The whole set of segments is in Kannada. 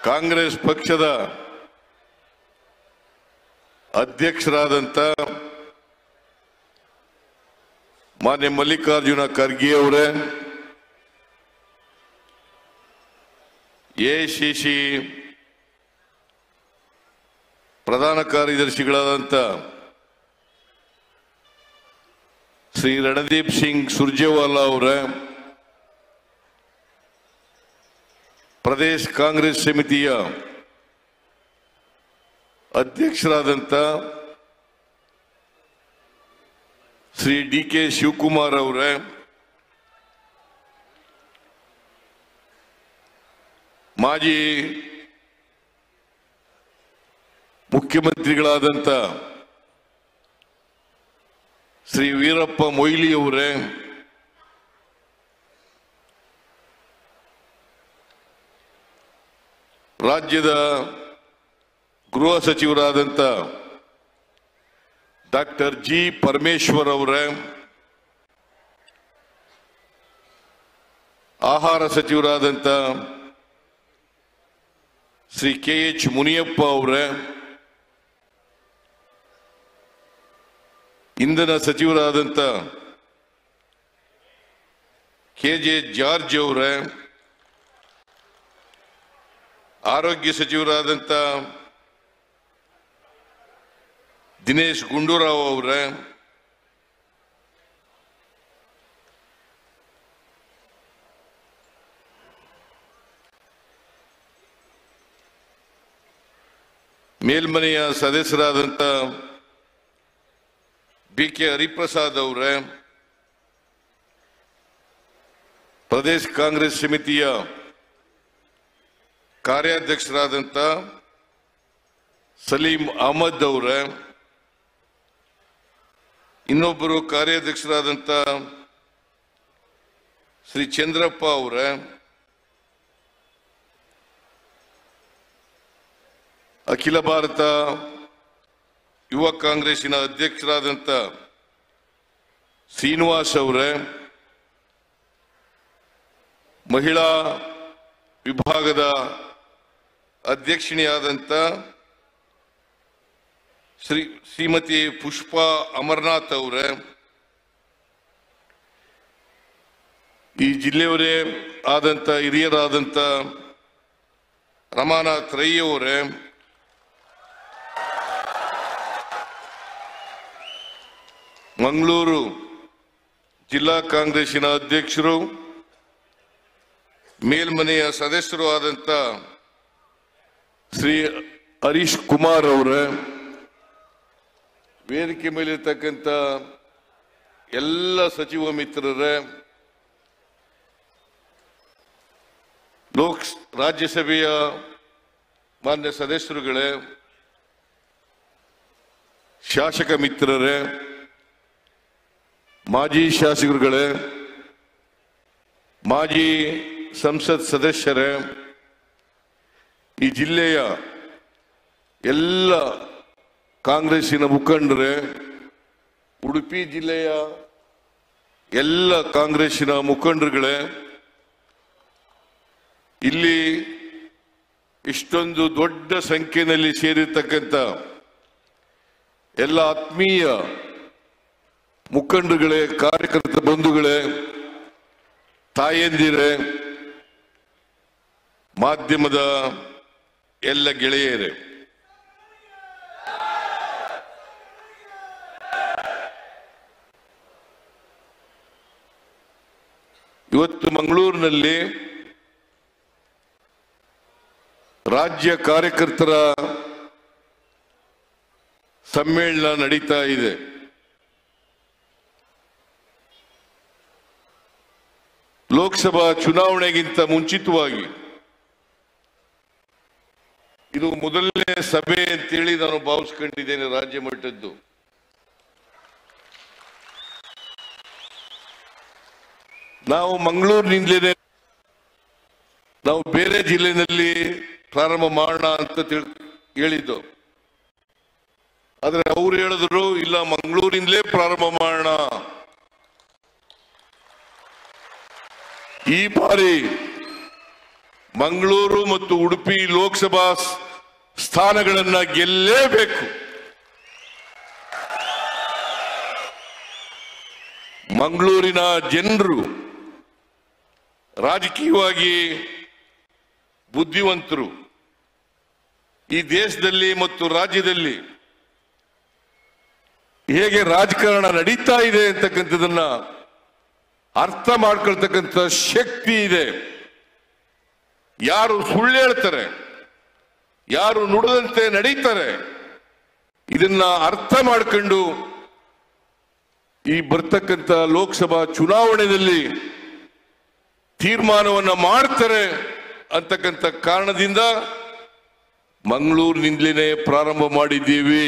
ಕಾಂಗ್ರೆಸ್ ಪಕ್ಷದ ಅಧ್ಯಕ್ಷರಾದಂಥ ಮಾನ್ಯ ಮಲ್ಲಿಕಾರ್ಜುನ ಖರ್ಗೆ ಅವರೇ ಎಐಸಿಸಿ ಪ್ರಧಾನ ಕಾರ್ಯದರ್ಶಿಗಳಾದಂಥ ಶ್ರೀ ರಣದೀಪ್ ಸಿಂಗ್ ಸುರ್ಜೇವಾಲಾ ಅವರೇ ಪ್ರದೇಶ್ ಕಾಂಗ್ರೆಸ್ ಸಮಿತಿಯ ಅಧ್ಯಕ್ಷರಾದಂಥ ಶ್ರೀ ಡಿ ಕೆ ಶಿವಕುಮಾರ್ ಅವರೇ ಮಾಜಿ ಮುಖ್ಯಮಂತ್ರಿಗಳಾದಂಥ ಶ್ರೀ ವೀರಪ್ಪ ಮೊಯ್ಲಿ ಅವರೇ ರಾಜ್ಯದ ಗೃಹ ಸಚಿವರಾದಂಥ ಡಾಕ್ಟರ್ ಜಿ ಪರಮೇಶ್ವರ್ ಅವರೇ ಆಹಾರ ಸಚಿವರಾದಂಥ ಶ್ರೀ ಕೆ ಎಚ್ ಮುನಿಯಪ್ಪ ಅವರೇ ಇಂಧನ ಸಚಿವರಾದಂಥ ಕೆ ಜೆ ಜಾರ್ಜ್ ಅವರೇ ಆರೋಗ್ಯ ಸಚಿವರಾದಂಥ ದಿನೇಶ್ ಗುಂಡೂರಾವ್ ಅವರೇ ಮೇಲ್ಮನೆಯ ಸದಸ್ಯರಾದಂಥ ಬಿ ಕೆ ಹರಿಪ್ರಸಾದ್ ಅವರೇ ಪ್ರದೇಶ್ ಕಾಂಗ್ರೆಸ್ ಸಮಿತಿಯ ಕಾರ್ಯಾಧ್ಯಕ್ಷರಾದಂಥ ಸಲೀಂ ಅಹಮದ್ ಅವರೇ ಇನ್ನೊಬ್ಬರು ಕಾರ್ಯಾಧ್ಯಕ್ಷರಾದಂಥ ಶ್ರೀ ಚಂದ್ರಪ್ಪ ಅವರೇ ಅಖಿಲ ಭಾರತ ಯುವ ಕಾಂಗ್ರೆಸ್ಸಿನ ಅಧ್ಯಕ್ಷರಾದಂಥ ಶ್ರೀನಿವಾಸ್ ಅವರೇ ಮಹಿಳಾ ವಿಭಾಗದ ಅಧ್ಯಕ್ಷಿಣಿಯಾದಂಥ ಶ್ರೀ ಶ್ರೀಮತಿ ಪುಷ್ಪಾ ಅಮರ್ನಾಥ್ ಅವರೇ ಈ ಜಿಲ್ಲೆಯವರೇ ಆದಂಥ ಹಿರಿಯರಾದಂಥ ರಮಾನಾಥ್ ರೈ ಅವರೇ ಮಂಗಳೂರು ಜಿಲ್ಲಾ ಕಾಂಗ್ರೆಸ್ಸಿನ ಅಧ್ಯಕ್ಷರು ಮೇಲ್ಮನೆಯ ಸದಸ್ಯರು ಆದಂಥ ಶ್ರೀ ಹರೀಶ್ ಕುಮಾರ್ ಅವರೇ ವೇದಿಕೆ ಮೇಲಿರ್ತಕ್ಕಂಥ ಎಲ್ಲ ಸಚಿವ ಮಿತ್ರರೇ ಲೋಕ್ ರಾಜ್ಯಸಭೆಯ ಮಾನ್ಯ ಸದಸ್ಯರುಗಳೇ ಶಾಸಕ ಮಿತ್ರರೇ ಮಾಜಿ ಶಾಸಕರುಗಳೇ ಮಾಜಿ ಸಂಸತ್ ಸದಸ್ಯರೇ ಈ ಜಿಲ್ಲೆಯ ಎಲ್ಲ ಕಾಂಗ್ರೆಸ್ಸಿನ ಮುಖಂಡರೇ ಉಡುಪಿ ಜಿಲ್ಲೆಯ ಎಲ್ಲ ಕಾಂಗ್ರೆಸ್ಸಿನ ಮುಖಂಡರುಗಳೇ ಇಲ್ಲಿ ಇಷ್ಟೊಂದು ದೊಡ್ಡ ಸಂಖ್ಯೆಯಲ್ಲಿ ಸೇರಿರ್ತಕ್ಕಂಥ ಎಲ್ಲ ಆತ್ಮೀಯ ಮುಖಂಡರುಗಳೇ ಕಾರ್ಯಕರ್ತ ಬಂಧುಗಳೇ ತಾಯಂದಿರೇ ಮಾಧ್ಯಮದ ಎಲ್ಲ ಗೆಳೆಯರೇ ಇವತ್ತು ಮಂಗಳೂರಿನಲ್ಲಿ ರಾಜ್ಯ ಕಾರ್ಯಕರ್ತರ ಸಮ್ಮೇಳನ ನಡೀತಾ ಇದೆ ಲೋಕಸಭಾ ಚುನಾವಣೆಗಿಂತ ಮುಂಚಿತವಾಗಿ ಇದು ಮೊದಲನೇ ಸಭೆ ಅಂತೇಳಿ ನಾನು ಭಾವಿಸ್ಕೊಂಡಿದ್ದೇನೆ ರಾಜ್ಯ ಮಟ್ಟದ್ದು ನಾವು ಮಂಗಳೂರಿನಿಂದಲೇ ನಾವು ಬೇರೆ ಜಿಲ್ಲೆಯಲ್ಲಿ ಪ್ರಾರಂಭ ಮಾಡೋಣ ಅಂತ ತಿಳ್ ಹೇಳಿದ್ದು ಆದ್ರೆ ಅವ್ರು ಹೇಳಿದ್ರು ಇಲ್ಲ ಮಂಗಳೂರಿಂದಲೇ ಪ್ರಾರಂಭ ಮಾಡೋಣ ಈ ಬಾರಿ ಮಂಗಳೂರು ಮತ್ತು ಉಡುಪಿ ಲೋಕಸಭಾ ಸ್- ಸ್ಥಾನಗಳನ್ನ ಗೆಲ್ಲೇಬೇಕು ಮಂಗಳೂರಿನ ಜನರು ರಾಜಕೀಯವಾಗಿ ಬುದ್ಧಿವಂತರು ಈ ದೇಶದಲ್ಲಿ ಮತ್ತು ರಾಜ್ಯದಲ್ಲಿ ಹೇಗೆ ರಾಜಕಾರಣ ನಡೀತಾ ಇದೆ ಅಂತಕ್ಕಂಥದನ್ನ ಅರ್ಥ ಮಾಡ್ಕೊಳ್ತಕ್ಕಂಥ ಶಕ್ತಿ ಇದೆ ಯಾರು ಸುಳ್ಳು ಹೇಳ್ತಾರೆ ಯಾರು ನುಡಿದಂತೆ ನಡೀತಾರೆ ಇದನ್ನ ಅರ್ಥ ಮಾಡ್ಕೊಂಡು ಈ ಬರ್ತಕ್ಕಂಥ ಲೋಕಸಭಾ ಚುನಾವಣೆಯಲ್ಲಿ ತೀರ್ಮಾನವನ್ನ ಮಾಡ್ತಾರೆ ಅಂತಕ್ಕಂಥ ಕಾರಣದಿಂದ ಮಂಗಳೂರಿನಿಂದಲೇ ಪ್ರಾರಂಭ ಮಾಡಿದ್ದೀವಿ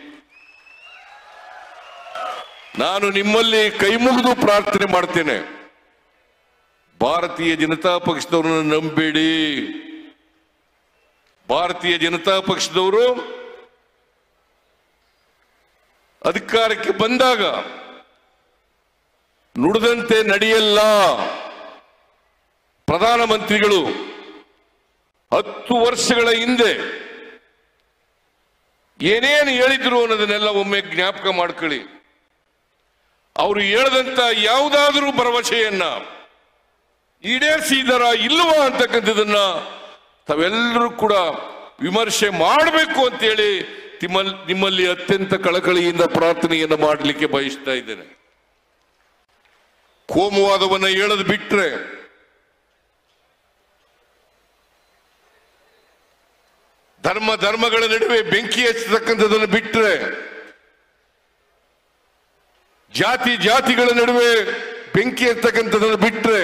ನಾನು ನಿಮ್ಮಲ್ಲಿ ಕೈ ಮುಗಿದು ಪ್ರಾರ್ಥನೆ ಮಾಡ್ತೇನೆ ಭಾರತೀಯ ಜನತಾ ಪಕ್ಷದವರನ್ನು ನಂಬೇಡಿ ಭಾರತೀಯ ಜನತಾ ಪಕ್ಷದವರು ಅಧಿಕಾರಕ್ಕೆ ಬಂದಾಗ ನುಡಿದಂತೆ ನಡೆಯಲ್ಲ ಪ್ರಧಾನಮಂತ್ರಿಗಳು ಹತ್ತು ವರ್ಷಗಳ ಹಿಂದೆ ಏನೇನು ಹೇಳಿದ್ರು ಅನ್ನೋದನ್ನೆಲ್ಲ ಒಮ್ಮೆ ಜ್ಞಾಪಕ ಮಾಡ್ಕೊಳ್ಳಿ ಅವರು ಹೇಳದಂತ ಯಾವುದಾದರೂ ಭರವಸೆಯನ್ನ ಈಡೇರಿಸಿದಾರ ಇಲ್ವಾ ಅಂತಕ್ಕಂಥದನ್ನ ತಾವೆಲ್ಲರೂ ಕೂಡ ವಿಮರ್ಶೆ ಮಾಡಬೇಕು ಅಂತೇಳಿ ನಿಮ್ಮಲ್ಲಿ ನಿಮ್ಮಲ್ಲಿ ಅತ್ಯಂತ ಕಳಕಳಿಯಿಂದ ಪ್ರಾರ್ಥನೆಯನ್ನ ಮಾಡಲಿಕ್ಕೆ ಬಯಸ್ತಾ ಇದ್ದೇನೆ ಕೋಮುವಾದವನ್ನ ಹೇಳದ್ ಬಿಟ್ರೆ ಧರ್ಮ ಧರ್ಮಗಳ ನಡುವೆ ಬೆಂಕಿ ಹಚ್ಚತಕ್ಕಂಥದ್ದನ್ನು ಬಿಟ್ರೆ ಜಾತಿ ಜಾತಿಗಳ ನಡುವೆ ಬೆಂಕಿ ಹಚ್ಚತಕ್ಕಂಥದ್ದನ್ನು ಬಿಟ್ರೆ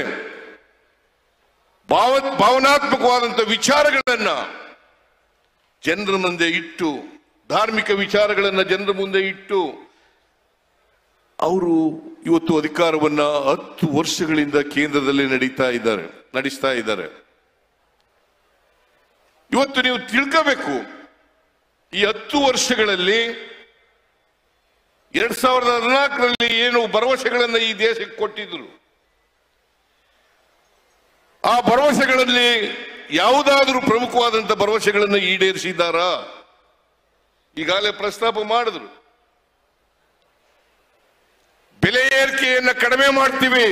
ಭಾವ ಭಾವನಾತ್ಮಕವಾದಂಥ ವಿಚಾರಗಳನ್ನ ಜನರ ಮುಂದೆ ಇಟ್ಟು ಧಾರ್ಮಿಕ ವಿಚಾರಗಳನ್ನ ಜನರ ಮುಂದೆ ಇಟ್ಟು ಅವರು ಇವತ್ತು ಅಧಿಕಾರವನ್ನ ಹತ್ತು ವರ್ಷಗಳಿಂದ ಕೇಂದ್ರದಲ್ಲಿ ನಡೀತಾ ಇದ್ದಾರೆ ನಡೆಸ್ತಾ ಇದ್ದಾರೆ ಇವತ್ತು ನೀವು ತಿಳ್ಕೋಬೇಕು ಈ ಹತ್ತು ವರ್ಷಗಳಲ್ಲಿ ಎರಡ್ ಸಾವಿರದ ಹದಿನಾಲ್ಕರಲ್ಲಿ ಏನು ಭರವಸೆಗಳನ್ನ ಈ ದೇಶಕ್ಕೆ ಕೊಟ್ಟಿದ್ರು ಆ ಭರವಸೆಗಳಲ್ಲಿ ಯಾವುದಾದ್ರೂ ಪ್ರಮುಖವಾದಂತ ಭರವಸೆಗಳನ್ನು ಈಡೇರಿಸಿದ್ದಾರಾ ಈಗಾಗಲೇ ಪ್ರಸ್ತಾಪ ಮಾಡಿದ್ರು ಬೆಲೆ ಏರಿಕೆಯನ್ನ ಕಡಿಮೆ ಮಾಡ್ತೀವಿ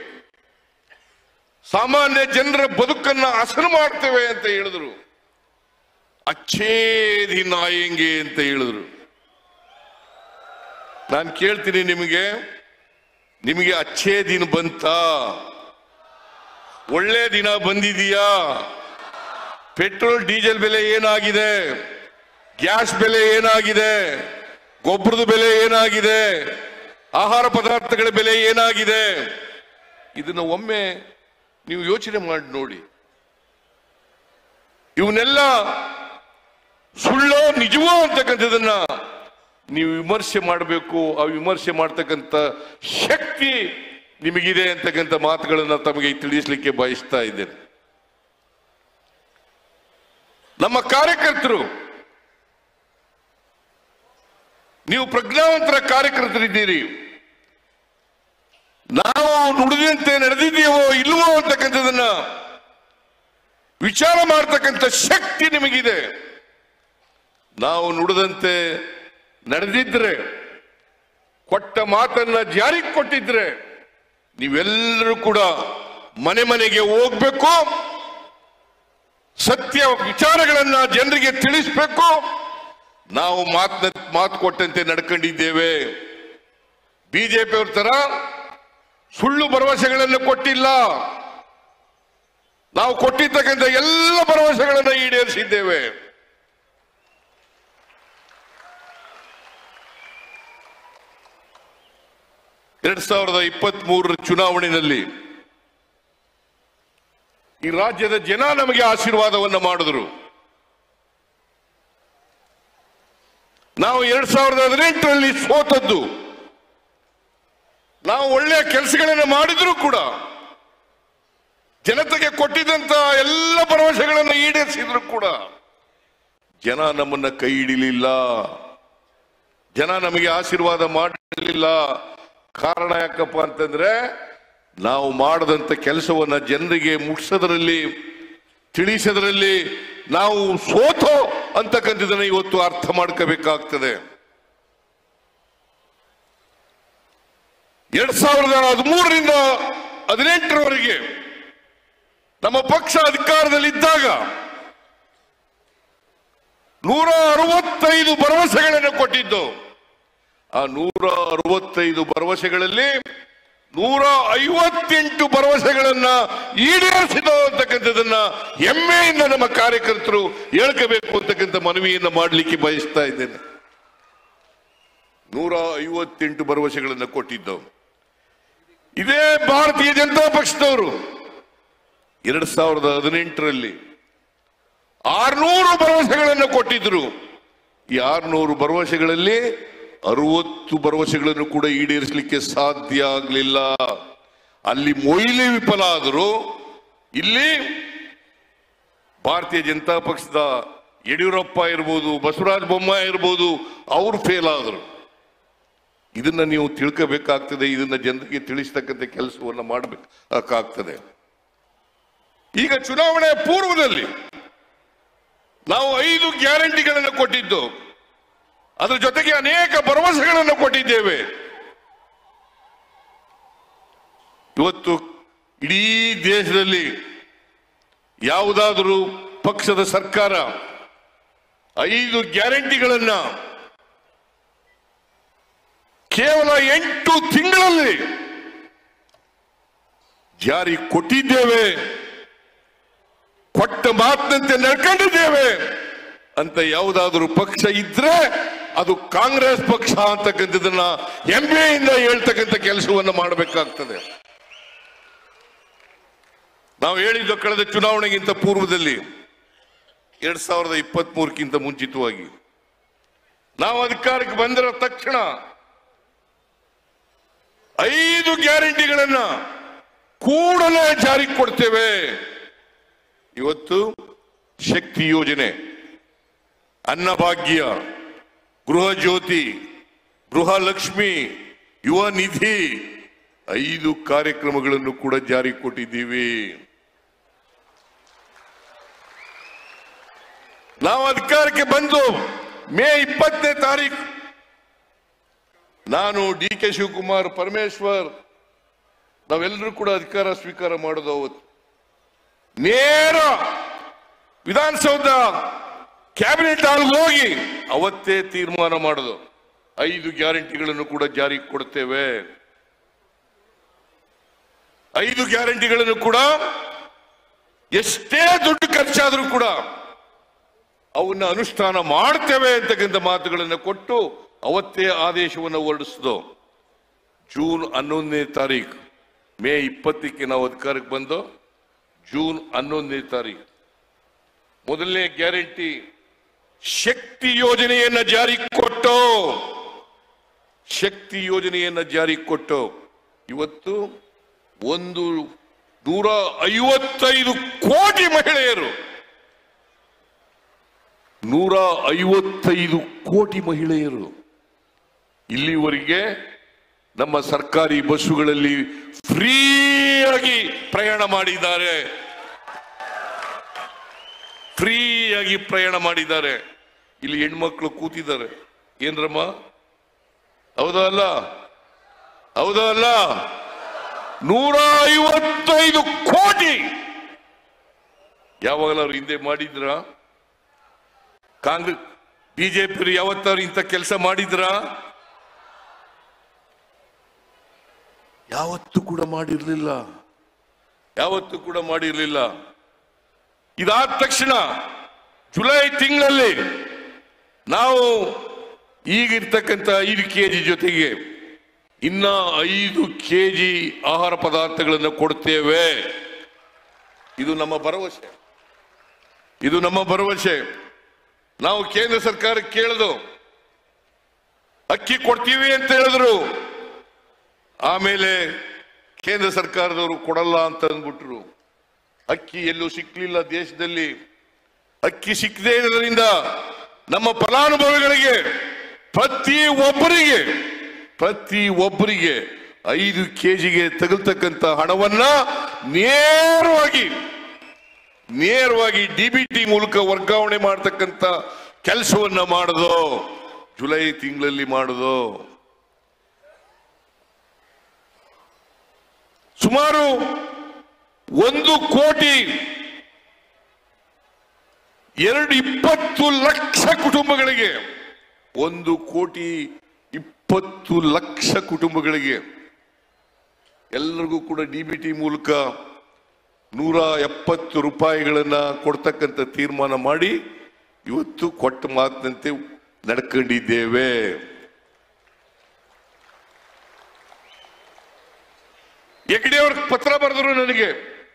ಸಾಮಾನ್ಯ ಜನರ ಬದುಕನ್ನ ಹಸನು ಮಾಡ್ತೇವೆ ಅಂತ ಹೇಳಿದ್ರು ಅಚ್ಛೇದಿ ನಾಯಂಗೆ ಅಂತ ಹೇಳಿದ್ರು ನಾನು ಕೇಳ್ತೀನಿ ನಿಮಗೆ ನಿಮಗೆ ಅಚ್ಚೇ ದಿನ ಬಂತಾ ಒಳ್ಳೆ ದಿನ ಬಂದಿದೆಯಾ ಪೆಟ್ರೋಲ್ ಡೀಸೆಲ್ ಬೆಲೆ ಏನಾಗಿದೆ ಗ್ಯಾಸ್ ಬೆಲೆ ಏನಾಗಿದೆ ಗೊಬ್ಬರದ ಬೆಲೆ ಏನಾಗಿದೆ ಆಹಾರ ಪದಾರ್ಥಗಳ ಬೆಲೆ ಏನಾಗಿದೆ ಇದನ್ನ ಒಮ್ಮೆ ನೀವು ಯೋಚನೆ ಮಾಡಿ ನೋಡಿ ಇವನ್ನೆಲ್ಲ ಸುಳ್ಳೋ ನಿಜವೋ ಅಂತಕ್ಕಂಥದನ್ನ ನೀವು ವಿಮರ್ಶೆ ಮಾಡಬೇಕು ಆ ವಿಮರ್ಶೆ ಮಾಡ್ತಕ್ಕಂಥ ಶಕ್ತಿ ನಿಮಗಿದೆ ಅಂತಕ್ಕಂಥ ಮಾತುಗಳನ್ನ ತಮಗೆ ತಿಳಿಸಲಿಕ್ಕೆ ಬಯಸ್ತಾ ಇದ್ದೇನೆ ನಮ್ಮ ಕಾರ್ಯಕರ್ತರು ನೀವು ಪ್ರಜ್ಞಾವಂತರ ಕಾರ್ಯಕರ್ತರಿದ್ದೀರಿ ನಾವು ನುಡಿದಂತೆ ನಡೆದಿದ್ದೀವೋ ಇಲ್ವೋ ಅಂತಕ್ಕಂಥದನ್ನ ವಿಚಾರ ಮಾಡ್ತಕ್ಕಂಥ ಶಕ್ತಿ ನಿಮಗಿದೆ ನಾವು ನುಡಿದಂತೆ ನಡೆದಿದ್ರೆ ಕೊಟ್ಟ ಮಾತನ್ನ ಜಾರಿಗೆ ಕೊಟ್ಟಿದ್ರೆ ನೀವೆಲ್ಲರೂ ಕೂಡ ಮನೆ ಮನೆಗೆ ಹೋಗ್ಬೇಕು ಸತ್ಯ ವಿಚಾರಗಳನ್ನ ಜನರಿಗೆ ತಿಳಿಸ್ಬೇಕು ನಾವು ಮಾತನ್ನ ಮಾತು ಕೊಟ್ಟಂತೆ ನಡ್ಕೊಂಡಿದ್ದೇವೆ ಬಿಜೆಪಿ ಅವ್ರ ತರ ಸುಳ್ಳು ಭರವಸೆಗಳನ್ನು ಕೊಟ್ಟಿಲ್ಲ ನಾವು ಕೊಟ್ಟಿರ್ತಕ್ಕಂಥ ಎಲ್ಲ ಭರವಸೆಗಳನ್ನ ಈಡೇರಿಸಿದ್ದೇವೆ ಎರಡ್ ಸಾವಿರದ ಇಪ್ಪತ್ತ್ ಮೂರರ ಚುನಾವಣೆಯಲ್ಲಿ ಈ ರಾಜ್ಯದ ಜನ ನಮಗೆ ಆಶೀರ್ವಾದವನ್ನ ಮಾಡಿದ್ರು ನಾವು ಎರಡ್ ಸಾವಿರದ ಹದಿನೆಂಟರಲ್ಲಿ ಸೋತದ್ದು ನಾವು ಒಳ್ಳೆಯ ಕೆಲಸಗಳನ್ನು ಮಾಡಿದ್ರು ಕೂಡ ಜನತೆಗೆ ಕೊಟ್ಟಿದ್ದಂತ ಎಲ್ಲ ಭರವಸೆಗಳನ್ನು ಈಡೇರಿಸಿದ್ರು ಕೂಡ ಜನ ನಮ್ಮನ್ನ ಕೈ ಹಿಡಿಲಿಲ್ಲ ಜನ ನಮಗೆ ಆಶೀರ್ವಾದ ಮಾಡಲಿಲ್ಲ ಕಾರಣ ಯಾಕಪ್ಪ ಅಂತಂದ್ರೆ ನಾವು ಮಾಡದಂತ ಕೆಲಸವನ್ನ ಜನರಿಗೆ ಮುಟ್ಸೋದ್ರಲ್ಲಿ ತಿಳಿಸೋದ್ರಲ್ಲಿ ನಾವು ಸೋತೋ ಅಂತಕ್ಕಂಥದನ್ನ ಇವತ್ತು ಅರ್ಥ ಮಾಡ್ಕೋಬೇಕಾಗ್ತದೆ ಎರಡ್ ಸಾವಿರದ ಹದಿಮೂರರಿಂದ ಹದಿನೆಂಟರವರೆಗೆ ನಮ್ಮ ಪಕ್ಷ ಅಧಿಕಾರದಲ್ಲಿದ್ದಾಗ ನೂರ ಅರವತ್ತೈದು ಭರವಸೆಗಳನ್ನು ಕೊಟ್ಟಿದ್ದು ಆ ನೂರ ಅರವತ್ತೈದು ಭರವಸೆಗಳಲ್ಲಿ ನೂರ ಐವತ್ತೆಂಟು ಭರವಸೆಗಳನ್ನ ಈಡೇರಿಸಿದ ಅಂತಕ್ಕಂಥದನ್ನ ಹೆಮ್ಮೆಯಿಂದ ನಮ್ಮ ಕಾರ್ಯಕರ್ತರು ಹೇಳ್ಕೋಬೇಕು ಅಂತಕ್ಕಂಥ ಮನವಿಯನ್ನ ಮಾಡಲಿಕ್ಕೆ ಬಯಸ್ತಾ ಇದ್ದೇನೆ ನೂರ ಐವತ್ತೆಂಟು ಭರವಸೆಗಳನ್ನು ಕೊಟ್ಟಿದ್ದು ಇದೇ ಭಾರತೀಯ ಜನತಾ ಪಕ್ಷದವರು ಎರಡ್ ಸಾವಿರದ ಹದಿನೆಂಟರಲ್ಲಿ ಆರ್ನೂರು ಭರವಸೆಗಳನ್ನು ಕೊಟ್ಟಿದ್ರು ಈ ಆರ್ನೂರು ಭರವಸೆಗಳಲ್ಲಿ ಅರವತ್ತು ಭರವಸೆಗಳನ್ನು ಕೂಡ ಈಡೇರಿಸಲಿಕ್ಕೆ ಸಾಧ್ಯ ಆಗಲಿಲ್ಲ ಅಲ್ಲಿ ಮೊಯ್ಲಿ ವಿಫಲ ಆದರು ಇಲ್ಲಿ ಭಾರತೀಯ ಜನತಾ ಪಕ್ಷದ ಯಡಿಯೂರಪ್ಪ ಇರ್ಬೋದು ಬಸವರಾಜ ಬೊಮ್ಮಾಯಿ ಇರ್ಬೋದು ಅವರು ಫೇಲ್ ಆದರು ಇದನ್ನ ನೀವು ತಿಳ್ಕೋಬೇಕಾಗ್ತದೆ ಇದನ್ನ ಜನರಿಗೆ ತಿಳಿಸ್ತಕ್ಕಂಥ ಕೆಲಸವನ್ನ ಮಾಡಬೇಕಾಗ್ತದೆ ಈಗ ಚುನಾವಣೆ ಪೂರ್ವದಲ್ಲಿ ನಾವು ಐದು ಗ್ಯಾರಂಟಿಗಳನ್ನು ಕೊಟ್ಟಿದ್ದು ಅದರ ಜೊತೆಗೆ ಅನೇಕ ಭರವಸೆಗಳನ್ನು ಕೊಟ್ಟಿದ್ದೇವೆ ಇವತ್ತು ಇಡೀ ದೇಶದಲ್ಲಿ ಯಾವುದಾದರೂ ಪಕ್ಷದ ಸರ್ಕಾರ ಐದು ಗ್ಯಾರಂಟಿಗಳನ್ನ ಕೇವಲ ಎಂಟು ತಿಂಗಳಲ್ಲಿ ಜಾರಿ ಕೊಟ್ಟಿದ್ದೇವೆ ಕೊಟ್ಟ ಮಾತಿನಂತೆ ನಡ್ಕೊಂಡಿದ್ದೇವೆ ಅಂತ ಯಾವುದಾದ್ರೂ ಪಕ್ಷ ಇದ್ರೆ ಅದು ಕಾಂಗ್ರೆಸ್ ಪಕ್ಷ ಅಂತಕ್ಕಂಥದನ್ನ ಹೆಮ್ಮೆಯಿಂದ ಹೇಳ್ತಕ್ಕಂಥ ಕೆಲಸವನ್ನ ಮಾಡಬೇಕಾಗ್ತದೆ ನಾವು ಹೇಳಿದ್ದು ಕಳೆದ ಚುನಾವಣೆಗಿಂತ ಪೂರ್ವದಲ್ಲಿ ಎರಡ್ ಸಾವಿರದ ಇಪ್ಪತ್ತ್ ಮೂರಕ್ಕಿಂತ ಮುಂಚಿತವಾಗಿ ನಾವು ಅಧಿಕಾರಕ್ಕೆ ಬಂದಿರೋ ತಕ್ಷಣ ಐದು ಗ್ಯಾರಂಟಿಗಳನ್ನ ಕೂಡಲೇ ಜಾರಿಗೆ ಕೊಡ್ತೇವೆ ಇವತ್ತು ಶಕ್ತಿ ಯೋಜನೆ ಅನ್ನಭಾಗ್ಯ ಗೃಹ ಜ್ಯೋತಿ ಗೃಹ ಲಕ್ಷ್ಮಿ ಯುವ ನಿಧಿ ಐದು ಕಾರ್ಯಕ್ರಮಗಳನ್ನು ಕೂಡ ಜಾರಿ ಕೊಟ್ಟಿದ್ದೀವಿ ನಾವು ಅಧಿಕಾರಕ್ಕೆ ಬಂದು ಮೇ ಇಪ್ಪತ್ತನೇ ತಾರೀಕು ನಾನು ಡಿ ಕೆ ಶಿವಕುಮಾರ್ ಪರಮೇಶ್ವರ್ ನಾವೆಲ್ಲರೂ ಕೂಡ ಅಧಿಕಾರ ಸ್ವೀಕಾರ ಮಾಡೋದು ಅವತ್ತು ನೇರ ವಿಧಾನಸೌಧ ಕ್ಯಾಬಿನೆಟ್ ಹಾಲ್ ಹೋಗಿ ಅವತ್ತೇ ತೀರ್ಮಾನ ಮಾಡೋದು ಐದು ಗ್ಯಾರಂಟಿಗಳನ್ನು ಕೂಡ ಜಾರಿಗೆ ಕೊಡ್ತೇವೆ ಐದು ಗ್ಯಾರಂಟಿಗಳನ್ನು ಕೂಡ ಎಷ್ಟೇ ದುಡ್ಡು ಖರ್ಚಾದರೂ ಕೂಡ ಅವನ್ನ ಅನುಷ್ಠಾನ ಮಾಡ್ತೇವೆ ಅಂತಕ್ಕಂಥ ಮಾತುಗಳನ್ನು ಕೊಟ್ಟು ಅವತ್ತೇ ಆದೇಶವನ್ನು ಹೊರಡಿಸಿದು ಜೂನ್ ಹನ್ನೊಂದನೇ ತಾರೀಕು ಮೇ ಇಪ್ಪತ್ತಕ್ಕೆ ನಾವು ಅಧಿಕಾರಕ್ಕೆ ಬಂದು ಜೂನ್ ಹನ್ನೊಂದನೇ ತಾರೀಕು ಮೊದಲನೇ ಗ್ಯಾರಂಟಿ ಶಕ್ತಿ ಯೋಜನೆಯನ್ನ ಜಾರಿ ಕೊಟ್ಟು ಶಕ್ತಿ ಯೋಜನೆಯನ್ನ ಜಾರಿ ಕೊಟ್ಟು ಇವತ್ತು ಒಂದು ನೂರ ಐವತ್ತೈದು ಕೋಟಿ ಮಹಿಳೆಯರು ನೂರ ಐವತ್ತೈದು ಕೋಟಿ ಮಹಿಳೆಯರು ಇಲ್ಲಿವರೆಗೆ ನಮ್ಮ ಸರ್ಕಾರಿ ಬಸ್ಸುಗಳಲ್ಲಿ ಫ್ರೀಯಾಗಿ ಪ್ರಯಾಣ ಮಾಡಿದ್ದಾರೆ ಫ್ರೀಯಾಗಿ ಪ್ರಯಾಣ ಮಾಡಿದ್ದಾರೆ ಇಲ್ಲಿ ಹೆಣ್ಮಕ್ಳು ಕೂತಿದ್ದಾರೆ ಏನ್ರಮ್ಮ ಹೌದಾ ಅಲ್ಲ ಹೌದಾ ಅಲ್ಲ ನೂರ ಐವತ್ತೈದು ಕೋಟಿ ಯಾವಾಗಲಾದ್ರು ಹಿಂದೆ ಮಾಡಿದ್ರ ಕಾಂಗ್ರೆಸ್ ಬಿಜೆಪಿ ಯಾವತ್ತಾರು ಇಂಥ ಕೆಲಸ ಮಾಡಿದ್ರ ಯಾವತ್ತು ಕೂಡ ಮಾಡಿರ್ಲಿಲ್ಲ ಯಾವತ್ತು ಕೂಡ ಮಾಡಿರ್ಲಿಲ್ಲ ಇದಾದ ತಕ್ಷಣ ಜುಲೈ ತಿಂಗಳಲ್ಲಿ ನಾವು ಈಗಿರ್ತಕ್ಕಂಥ ಐದು ಕೆಜಿ ಜೊತೆಗೆ ಇನ್ನ ಐದು ಕೆಜಿ ಆಹಾರ ಪದಾರ್ಥಗಳನ್ನು ಕೊಡ್ತೇವೆ ಇದು ನಮ್ಮ ಭರವಸೆ ಇದು ನಮ್ಮ ಭರವಸೆ ನಾವು ಕೇಂದ್ರ ಸರ್ಕಾರಕ್ಕೆ ಕೇಳಿದು ಅಕ್ಕಿ ಕೊಡ್ತೀವಿ ಅಂತ ಹೇಳಿದ್ರು ಆಮೇಲೆ ಕೇಂದ್ರ ಸರ್ಕಾರದವರು ಕೊಡಲ್ಲ ಅಂತ ಅಂದ್ಬಿಟ್ರು ಅಕ್ಕಿ ಎಲ್ಲೂ ಸಿಕ್ಲಿಲ್ಲ ದೇಶದಲ್ಲಿ ಅಕ್ಕಿ ಸಿಕ್ಕದೇ ಇರೋದ್ರಿಂದ ನಮ್ಮ ಫಲಾನುಭವಿಗಳಿಗೆ ಪ್ರತಿ ಒಬ್ಬರಿಗೆ ಪ್ರತಿ ಒಬ್ಬರಿಗೆ ಐದು ಕೆಜಿಗೆ ತಗಲ್ತಕ್ಕಂಥ ಹಣವನ್ನ ನೇರವಾಗಿ ನೇರವಾಗಿ ಡಿಬಿಟಿ ಮೂಲಕ ವರ್ಗಾವಣೆ ಮಾಡತಕ್ಕಂತ ಕೆಲಸವನ್ನ ಮಾಡುದು ಜುಲೈ ತಿಂಗಳಲ್ಲಿ ಮಾಡುದು ಸುಮಾರು ಒಂದು ಕೋಟಿ ಎರಡು ಇಪ್ಪತ್ತು ಲಕ್ಷ ಕುಟುಂಬಗಳಿಗೆ ಒಂದು ಕೋಟಿ ಇಪ್ಪತ್ತು ಲಕ್ಷ ಕುಟುಂಬಗಳಿಗೆ ಎಲ್ಲರಿಗೂ ಕೂಡ ಡಿಬಿಟಿ ಮೂಲಕ ನೂರ ಎಪ್ಪತ್ತು ರೂಪಾಯಿಗಳನ್ನ ಕೊಡ್ತಕ್ಕಂಥ ತೀರ್ಮಾನ ಮಾಡಿ ಇವತ್ತು ಕೊಟ್ಟ ಮಾತಿನಂತೆ ನಡ್ಕೊಂಡಿದ್ದೇವೆ ಹೆಗ್ಡೆ ಅವ್ರ ಪತ್ರ ಬರೆದ್ರು ನನಗೆ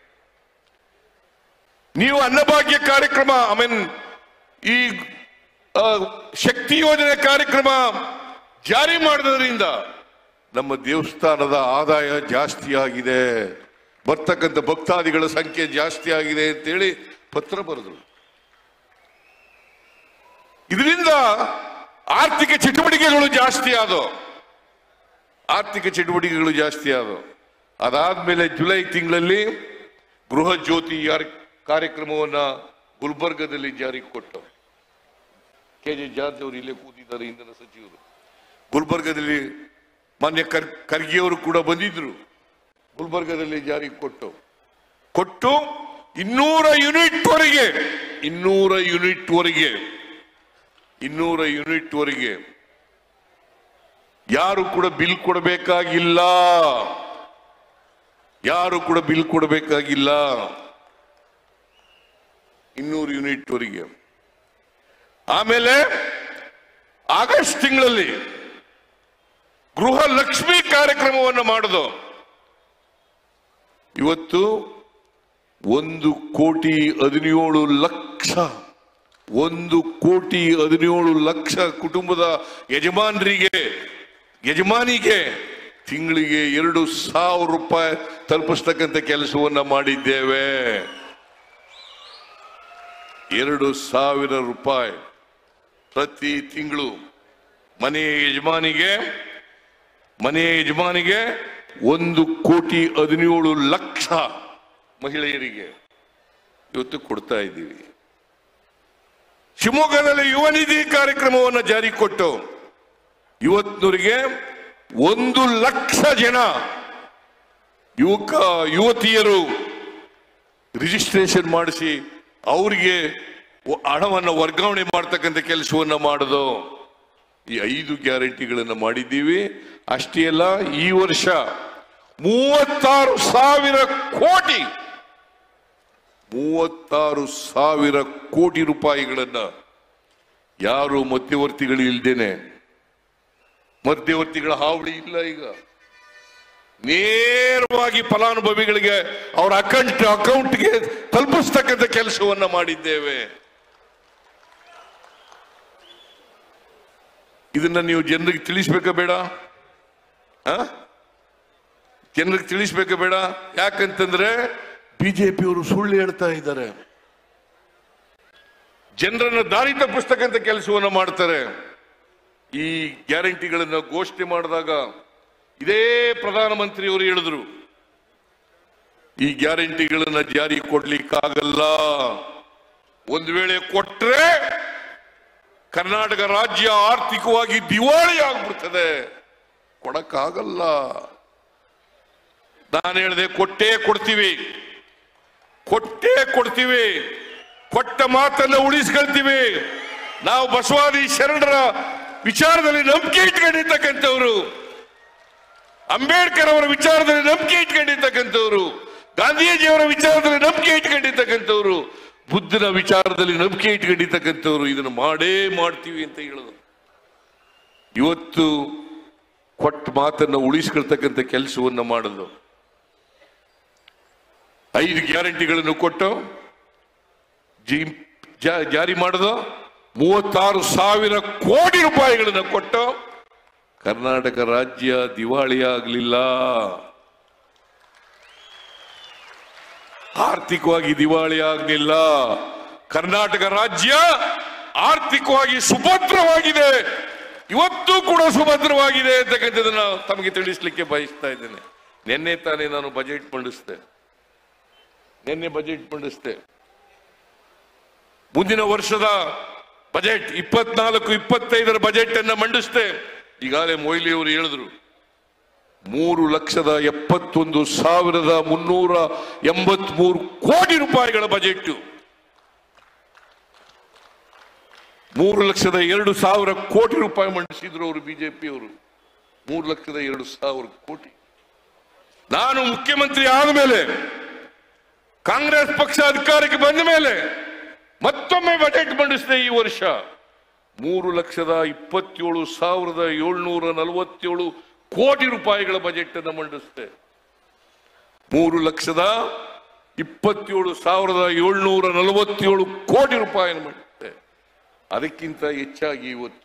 ನೀವು ಅನ್ನಭಾಗ್ಯ ಕಾರ್ಯಕ್ರಮ ಐ ಮೀನ್ ಈ ಆ, ಶಕ್ತಿ ಯೋಜನೆ ಕಾರ್ಯಕ್ರಮ ಜಾರಿ ಮಾಡಿದ್ರಿಂದ ನಮ್ಮ ದೇವಸ್ಥಾನದ ಆದಾಯ ಜಾಸ್ತಿ ಆಗಿದೆ ಬರ್ತಕ್ಕಂಥ ಭಕ್ತಾದಿಗಳ ಸಂಖ್ಯೆ ಜಾಸ್ತಿ ಆಗಿದೆ ಅಂತೇಳಿ ಪತ್ರ ಬರೆದ್ರು ಇದರಿಂದ ಆರ್ಥಿಕ ಚಟುವಟಿಕೆಗಳು ಜಾಸ್ತಿ ಆದವು ಆರ್ಥಿಕ ಚಟುವಟಿಕೆಗಳು ಜಾಸ್ತಿ ಆದವು ಅದಾದ್ಮೇಲೆ ಜುಲೈ ತಿಂಗಳಲ್ಲಿ ಗೃಹ ಜ್ಯೋತಿ ಯಾರ್- ಕಾರ್ಯಕ್ರಮವನ್ನ ಗುಲ್ಬರ್ಗದಲ್ಲಿ ಜಾರಿಗೆ ಕೊಟ್ಟವು ಕೆ ಜೆ ಜಾರ್ಜ್ ಅವರು ಇಲ್ಲೇ ಕೂತಿದ್ದಾರೆ ಇಂಧನ ಸಚಿವರು ಗುಲ್ಬರ್ಗದಲ್ಲಿ ಮಾನ್ಯ ಕರ್ ಖರ್ಗೆಯವರು ಕೂಡ ಬಂದಿದ್ರು ಗುಲ್ಬರ್ಗದಲ್ಲಿ ಜಾರಿಗೆ ಕೊಟ್ಟು ಕೊಟ್ಟು ಇನ್ನೂರ ಯೂನಿಟ್ ವರೆಗೆ ಇನ್ನೂರ ಯೂನಿಟ್ ವರೆಗೆ ಇನ್ನೂರ ಯೂನಿಟ್ ವರೆಗೆ ಯಾರು ಕೂಡ ಬಿಲ್ ಕೊಡಬೇಕಾಗಿಲ್ಲ ಯಾರು ಕೂಡ ಬಿಲ್ ಕೊಡಬೇಕಾಗಿಲ್ಲ ಇನ್ನೂರು ಯೂನಿಟ್ ವರೆಗೆ ಆಮೇಲೆ ಆಗಸ್ಟ್ ತಿಂಗಳಲ್ಲಿ ಗೃಹ ಲಕ್ಷ್ಮಿ ಕಾರ್ಯಕ್ರಮವನ್ನು ಮಾಡುದು ಇವತ್ತು ಒಂದು ಕೋಟಿ ಹದಿನೇಳು ಲಕ್ಷ ಒಂದು ಕೋಟಿ ಹದಿನೇಳು ಲಕ್ಷ ಕುಟುಂಬದ ಯಜಮಾನರಿಗೆ ಯಜಮಾನಿಗೆ ತಿಂಗಳಿಗೆ ಎರಡು ಸಾವಿರ ರೂಪಾಯಿ ತಲುಪಿಸ್ತಕ್ಕಂಥ ಕೆಲಸವನ್ನ ಮಾಡಿದ್ದೇವೆ ಎರಡು ಸಾವಿರ ರೂಪಾಯಿ ಪ್ರತಿ ತಿಂಗಳು ಮನೆಯ ಯಜಮಾನಿಗೆ ಮನೆಯ ಯಜಮಾನಿಗೆ ಒಂದು ಕೋಟಿ ಹದಿನೇಳು ಲಕ್ಷ ಮಹಿಳೆಯರಿಗೆ ಇವತ್ತು ಕೊಡ್ತಾ ಇದ್ದೀವಿ ಶಿವಮೊಗ್ಗದಲ್ಲಿ ಯುವ ನಿಧಿ ಕಾರ್ಯಕ್ರಮವನ್ನು ಜಾರಿ ಕೊಟ್ಟು ಇವತ್ತಿನವರಿಗೆ ಒಂದು ಲಕ್ಷ ಜನ ಯುವಕ ಯುವತಿಯರು ರಿಜಿಸ್ಟ್ರೇಷನ್ ಮಾಡಿಸಿ ಅವರಿಗೆ ವ- ಹಣವನ್ನು ವರ್ಗಾವಣೆ ಮಾಡ್ತಕ್ಕಂಥ ಕೆಲಸವನ್ನ ಮಾಡುದು ಈ ಐದು ಗ್ಯಾರಂಟಿಗಳನ್ನು ಮಾಡಿದ್ದೀವಿ ಅಷ್ಟೇ ಅಲ್ಲ ಈ ವರ್ಷ ಮೂವತ್ತಾರು ಸಾವಿರ ಕೋಟಿ ಮೂವತ್ತಾರು ಸಾವಿರ ಕೋಟಿ ರೂಪಾಯಿಗಳನ್ನ ಯಾರು ಮಧ್ಯವರ್ತಿಗಳು ಇಲ್ದೇನೆ ಮಧ್ಯವರ್ತಿಗಳ ಹಾವಳಿ ಇಲ್ಲ ಈಗ ನೇರವಾಗಿ ಫಲಾನುಭವಿಗಳಿಗೆ ಅವರ ಅಕೌಂಟ್ ಅಕೌಂಟ್ಗೆ ತಲುಪಿಸ್ತಕ್ಕಂಥ ಕೆಲಸವನ್ನ ಮಾಡಿದ್ದೇವೆ ಇದನ್ನ ನೀವು ಜನರಿಗೆ ತಿಳಿಸ್ಬೇಕಾ ಬೇಡ ಆ? ಜನರಿಗೆ ತಿಳಿಸ್ಬೇಕಾ ಬೇಡ ಯಾಕಂತಂದ್ರೆ ಬಿಜೆಪಿಯವರು ಸುಳ್ಳು ಹೇಳ್ತಾ ಇದ್ದಾರೆ ಜನರನ್ನ ದಾರಿ ತಪ್ಪಿಸ್ತಕ್ಕಂಥ ಕೆಲಸವನ್ನ ಮಾಡ್ತಾರೆ ಈ ಗ್ಯಾರಂಟಿಗಳನ್ನ ಘೋಷಣೆ ಮಾಡಿದಾಗ ಇದೇ ಪ್ರಧಾನಮಂತ್ರಿಯವರು ಹೇಳಿದ್ರು ಈ ಗ್ಯಾರಂಟಿಗಳನ್ನ ಜಾರಿ ಕೊಡ್ಲಿಕ್ಕಾಗಲ್ಲ ಒಂದು ವೇಳೆ ಕೊಟ್ರೆ ಕರ್ನಾಟಕ ರಾಜ್ಯ ಆರ್ಥಿಕವಾಗಿ ದಿವಾಳಿ ಆಗ್ಬಿಡ್ತದೆ ಕೊಡಕ್ಕಾಗಲ್ಲ ನಾನು ಹೇಳಿದೆ ಕೊಟ್ಟೇ ಕೊಡ್ತೀವಿ ಕೊಟ್ಟೇ ಕೊಡ್ತೀವಿ ಕೊಟ್ಟ ಮಾತನ್ನ ಉಳಿಸ್ಕೊಳ್ತೀವಿ ನಾವು ಬಸವಾದಿ ಶರಣರ ವಿಚಾರದಲ್ಲಿ ನಂಬಿಕೆ ಇಟ್ಕೊಂಡಿರ್ತಕ್ಕಂಥವ್ರು ಅಂಬೇಡ್ಕರ್ ಅವರ ವಿಚಾರದಲ್ಲಿ ನಂಬಿಕೆ ಇಟ್ಕೊಂಡಿರ್ತಕ್ಕಂಥವ್ರು ಗಾಂಧೀಜಿಯವರ ವಿಚಾರದಲ್ಲಿ ನಂಬಿಕೆ ಇಟ್ಕೊಂಡಿರ್ತಕ್ಕಂಥವ್ರು ಬುದ್ಧನ ವಿಚಾರದಲ್ಲಿ ನಂಬಿಕೆ ಇಟ್ಕೊಂಡಿರ್ತಕ್ಕಂಥವ್ರು ಇದನ್ನು ಮಾಡೇ ಮಾಡ್ತೀವಿ ಅಂತ ಹೇಳೋದು ಇವತ್ತು ಕೊಟ್ಟ ಮಾತನ್ನ ಉಳಿಸ್ಕೊಳ್ತಕ್ಕಂಥ ಕೆಲಸವನ್ನ ಮಾಡಲು ಐದು ಗ್ಯಾರಂಟಿಗಳನ್ನು ಕೊಟ್ಟು ಜಿ- ಜಾ- ಜಾರಿ ಮಾಡೋದು ಮೂವತ್ತಾರು ಸಾವಿರ ಕೋಟಿ ರೂಪಾಯಿಗಳನ್ನು ಕೊಟ್ಟು ಕರ್ನಾಟಕ ರಾಜ್ಯ ದಿವಾಳಿ ಆಗಲಿಲ್ಲ ಆರ್ಥಿಕವಾಗಿ ದಿವಾಳಿ ಆಗಲಿಲ್ಲ ಕರ್ನಾಟಕ ರಾಜ್ಯ ಆರ್ಥಿಕವಾಗಿ ಸುಭದ್ರವಾಗಿದೆ ಇವತ್ತು ಕೂಡ ಸುಭದ್ರವಾಗಿದೆ ಅಂತಕ್ಕಂಥದ್ದನ್ನ ತಮಗೆ ತಿಳಿಸ್ಲಿಕ್ಕೆ ಬಯಸ್ತಾ ಇದ್ದೇನೆ ನಿನ್ನೆ ತಾನೇ ನಾನು ಬಜೆಟ್ ಮಂಡಿಸಿದೆ ನಿನ್ನೆ ಬಜೆಟ್ ಮಂಡಿಸಿದೆ ಮುಂದಿನ ವರ್ಷದ ಬಜೆಟ್ ಇಪ್ಪತ್ನಾಲ್ಕು ಇಪ್ಪತ್ತೈದರ ಬಜೆಟ್ ಅನ್ನ ಮಂಡಿಸ್ತೆ ಈಗಾಗಲೇ ಮೊಯ್ಲಿ ಅವರು ಹೇಳಿದ್ರು ಮೂರು ಲಕ್ಷದ ಎಪ್ಪತ್ತೊಂದು ಸಾವಿರದ ಮುನ್ನೂರ ಎಂಬತ್ಮೂರು ಕೋಟಿ ರೂಪಾಯಿಗಳ ಬಜೆಟ್ ಮೂರು ಲಕ್ಷದ ಎರಡು ಸಾವಿರ ಕೋಟಿ ರೂಪಾಯಿ ಮಂಡಿಸಿದ್ರು ಅವರು ಬಿಜೆಪಿಯವರು ಮೂರು ಲಕ್ಷದ ಎರಡು ಸಾವಿರ ಕೋಟಿ ನಾನು ಮುಖ್ಯಮಂತ್ರಿ ಆದ ಮೇಲೆ ಕಾಂಗ್ರೆಸ್ ಪಕ್ಷ ಅಧಿಕಾರಕ್ಕೆ ಬಂದ ಮೇಲೆ ಮತ್ತೊಮ್ಮೆ ಬಜೆಟ್ ಮಂಡಿಸಿದೆ ಈ ವರ್ಷ ಮೂರು ಲಕ್ಷದ ಇಪ್ಪತ್ತೇಳು ಸಾವಿರದ ಏಳ್ನೂರ ನಲವತ್ತೇಳು ಕೋಟಿ ರೂಪಾಯಿಗಳ ಬಜೆಟ್ ಅನ್ನು ಮಂಡಿಸಿದೆ ಮೂರು ಲಕ್ಷದ ಇಪ್ಪತ್ತೇಳು ಸಾವಿರದ ಏಳ್ನೂರ ನಲವತ್ತೇಳು ಕೋಟಿ ರೂಪಾಯಿ ಮಾಡಿದೆ ಅದಕ್ಕಿಂತ ಹೆಚ್ಚಾಗಿ ಇವತ್ತು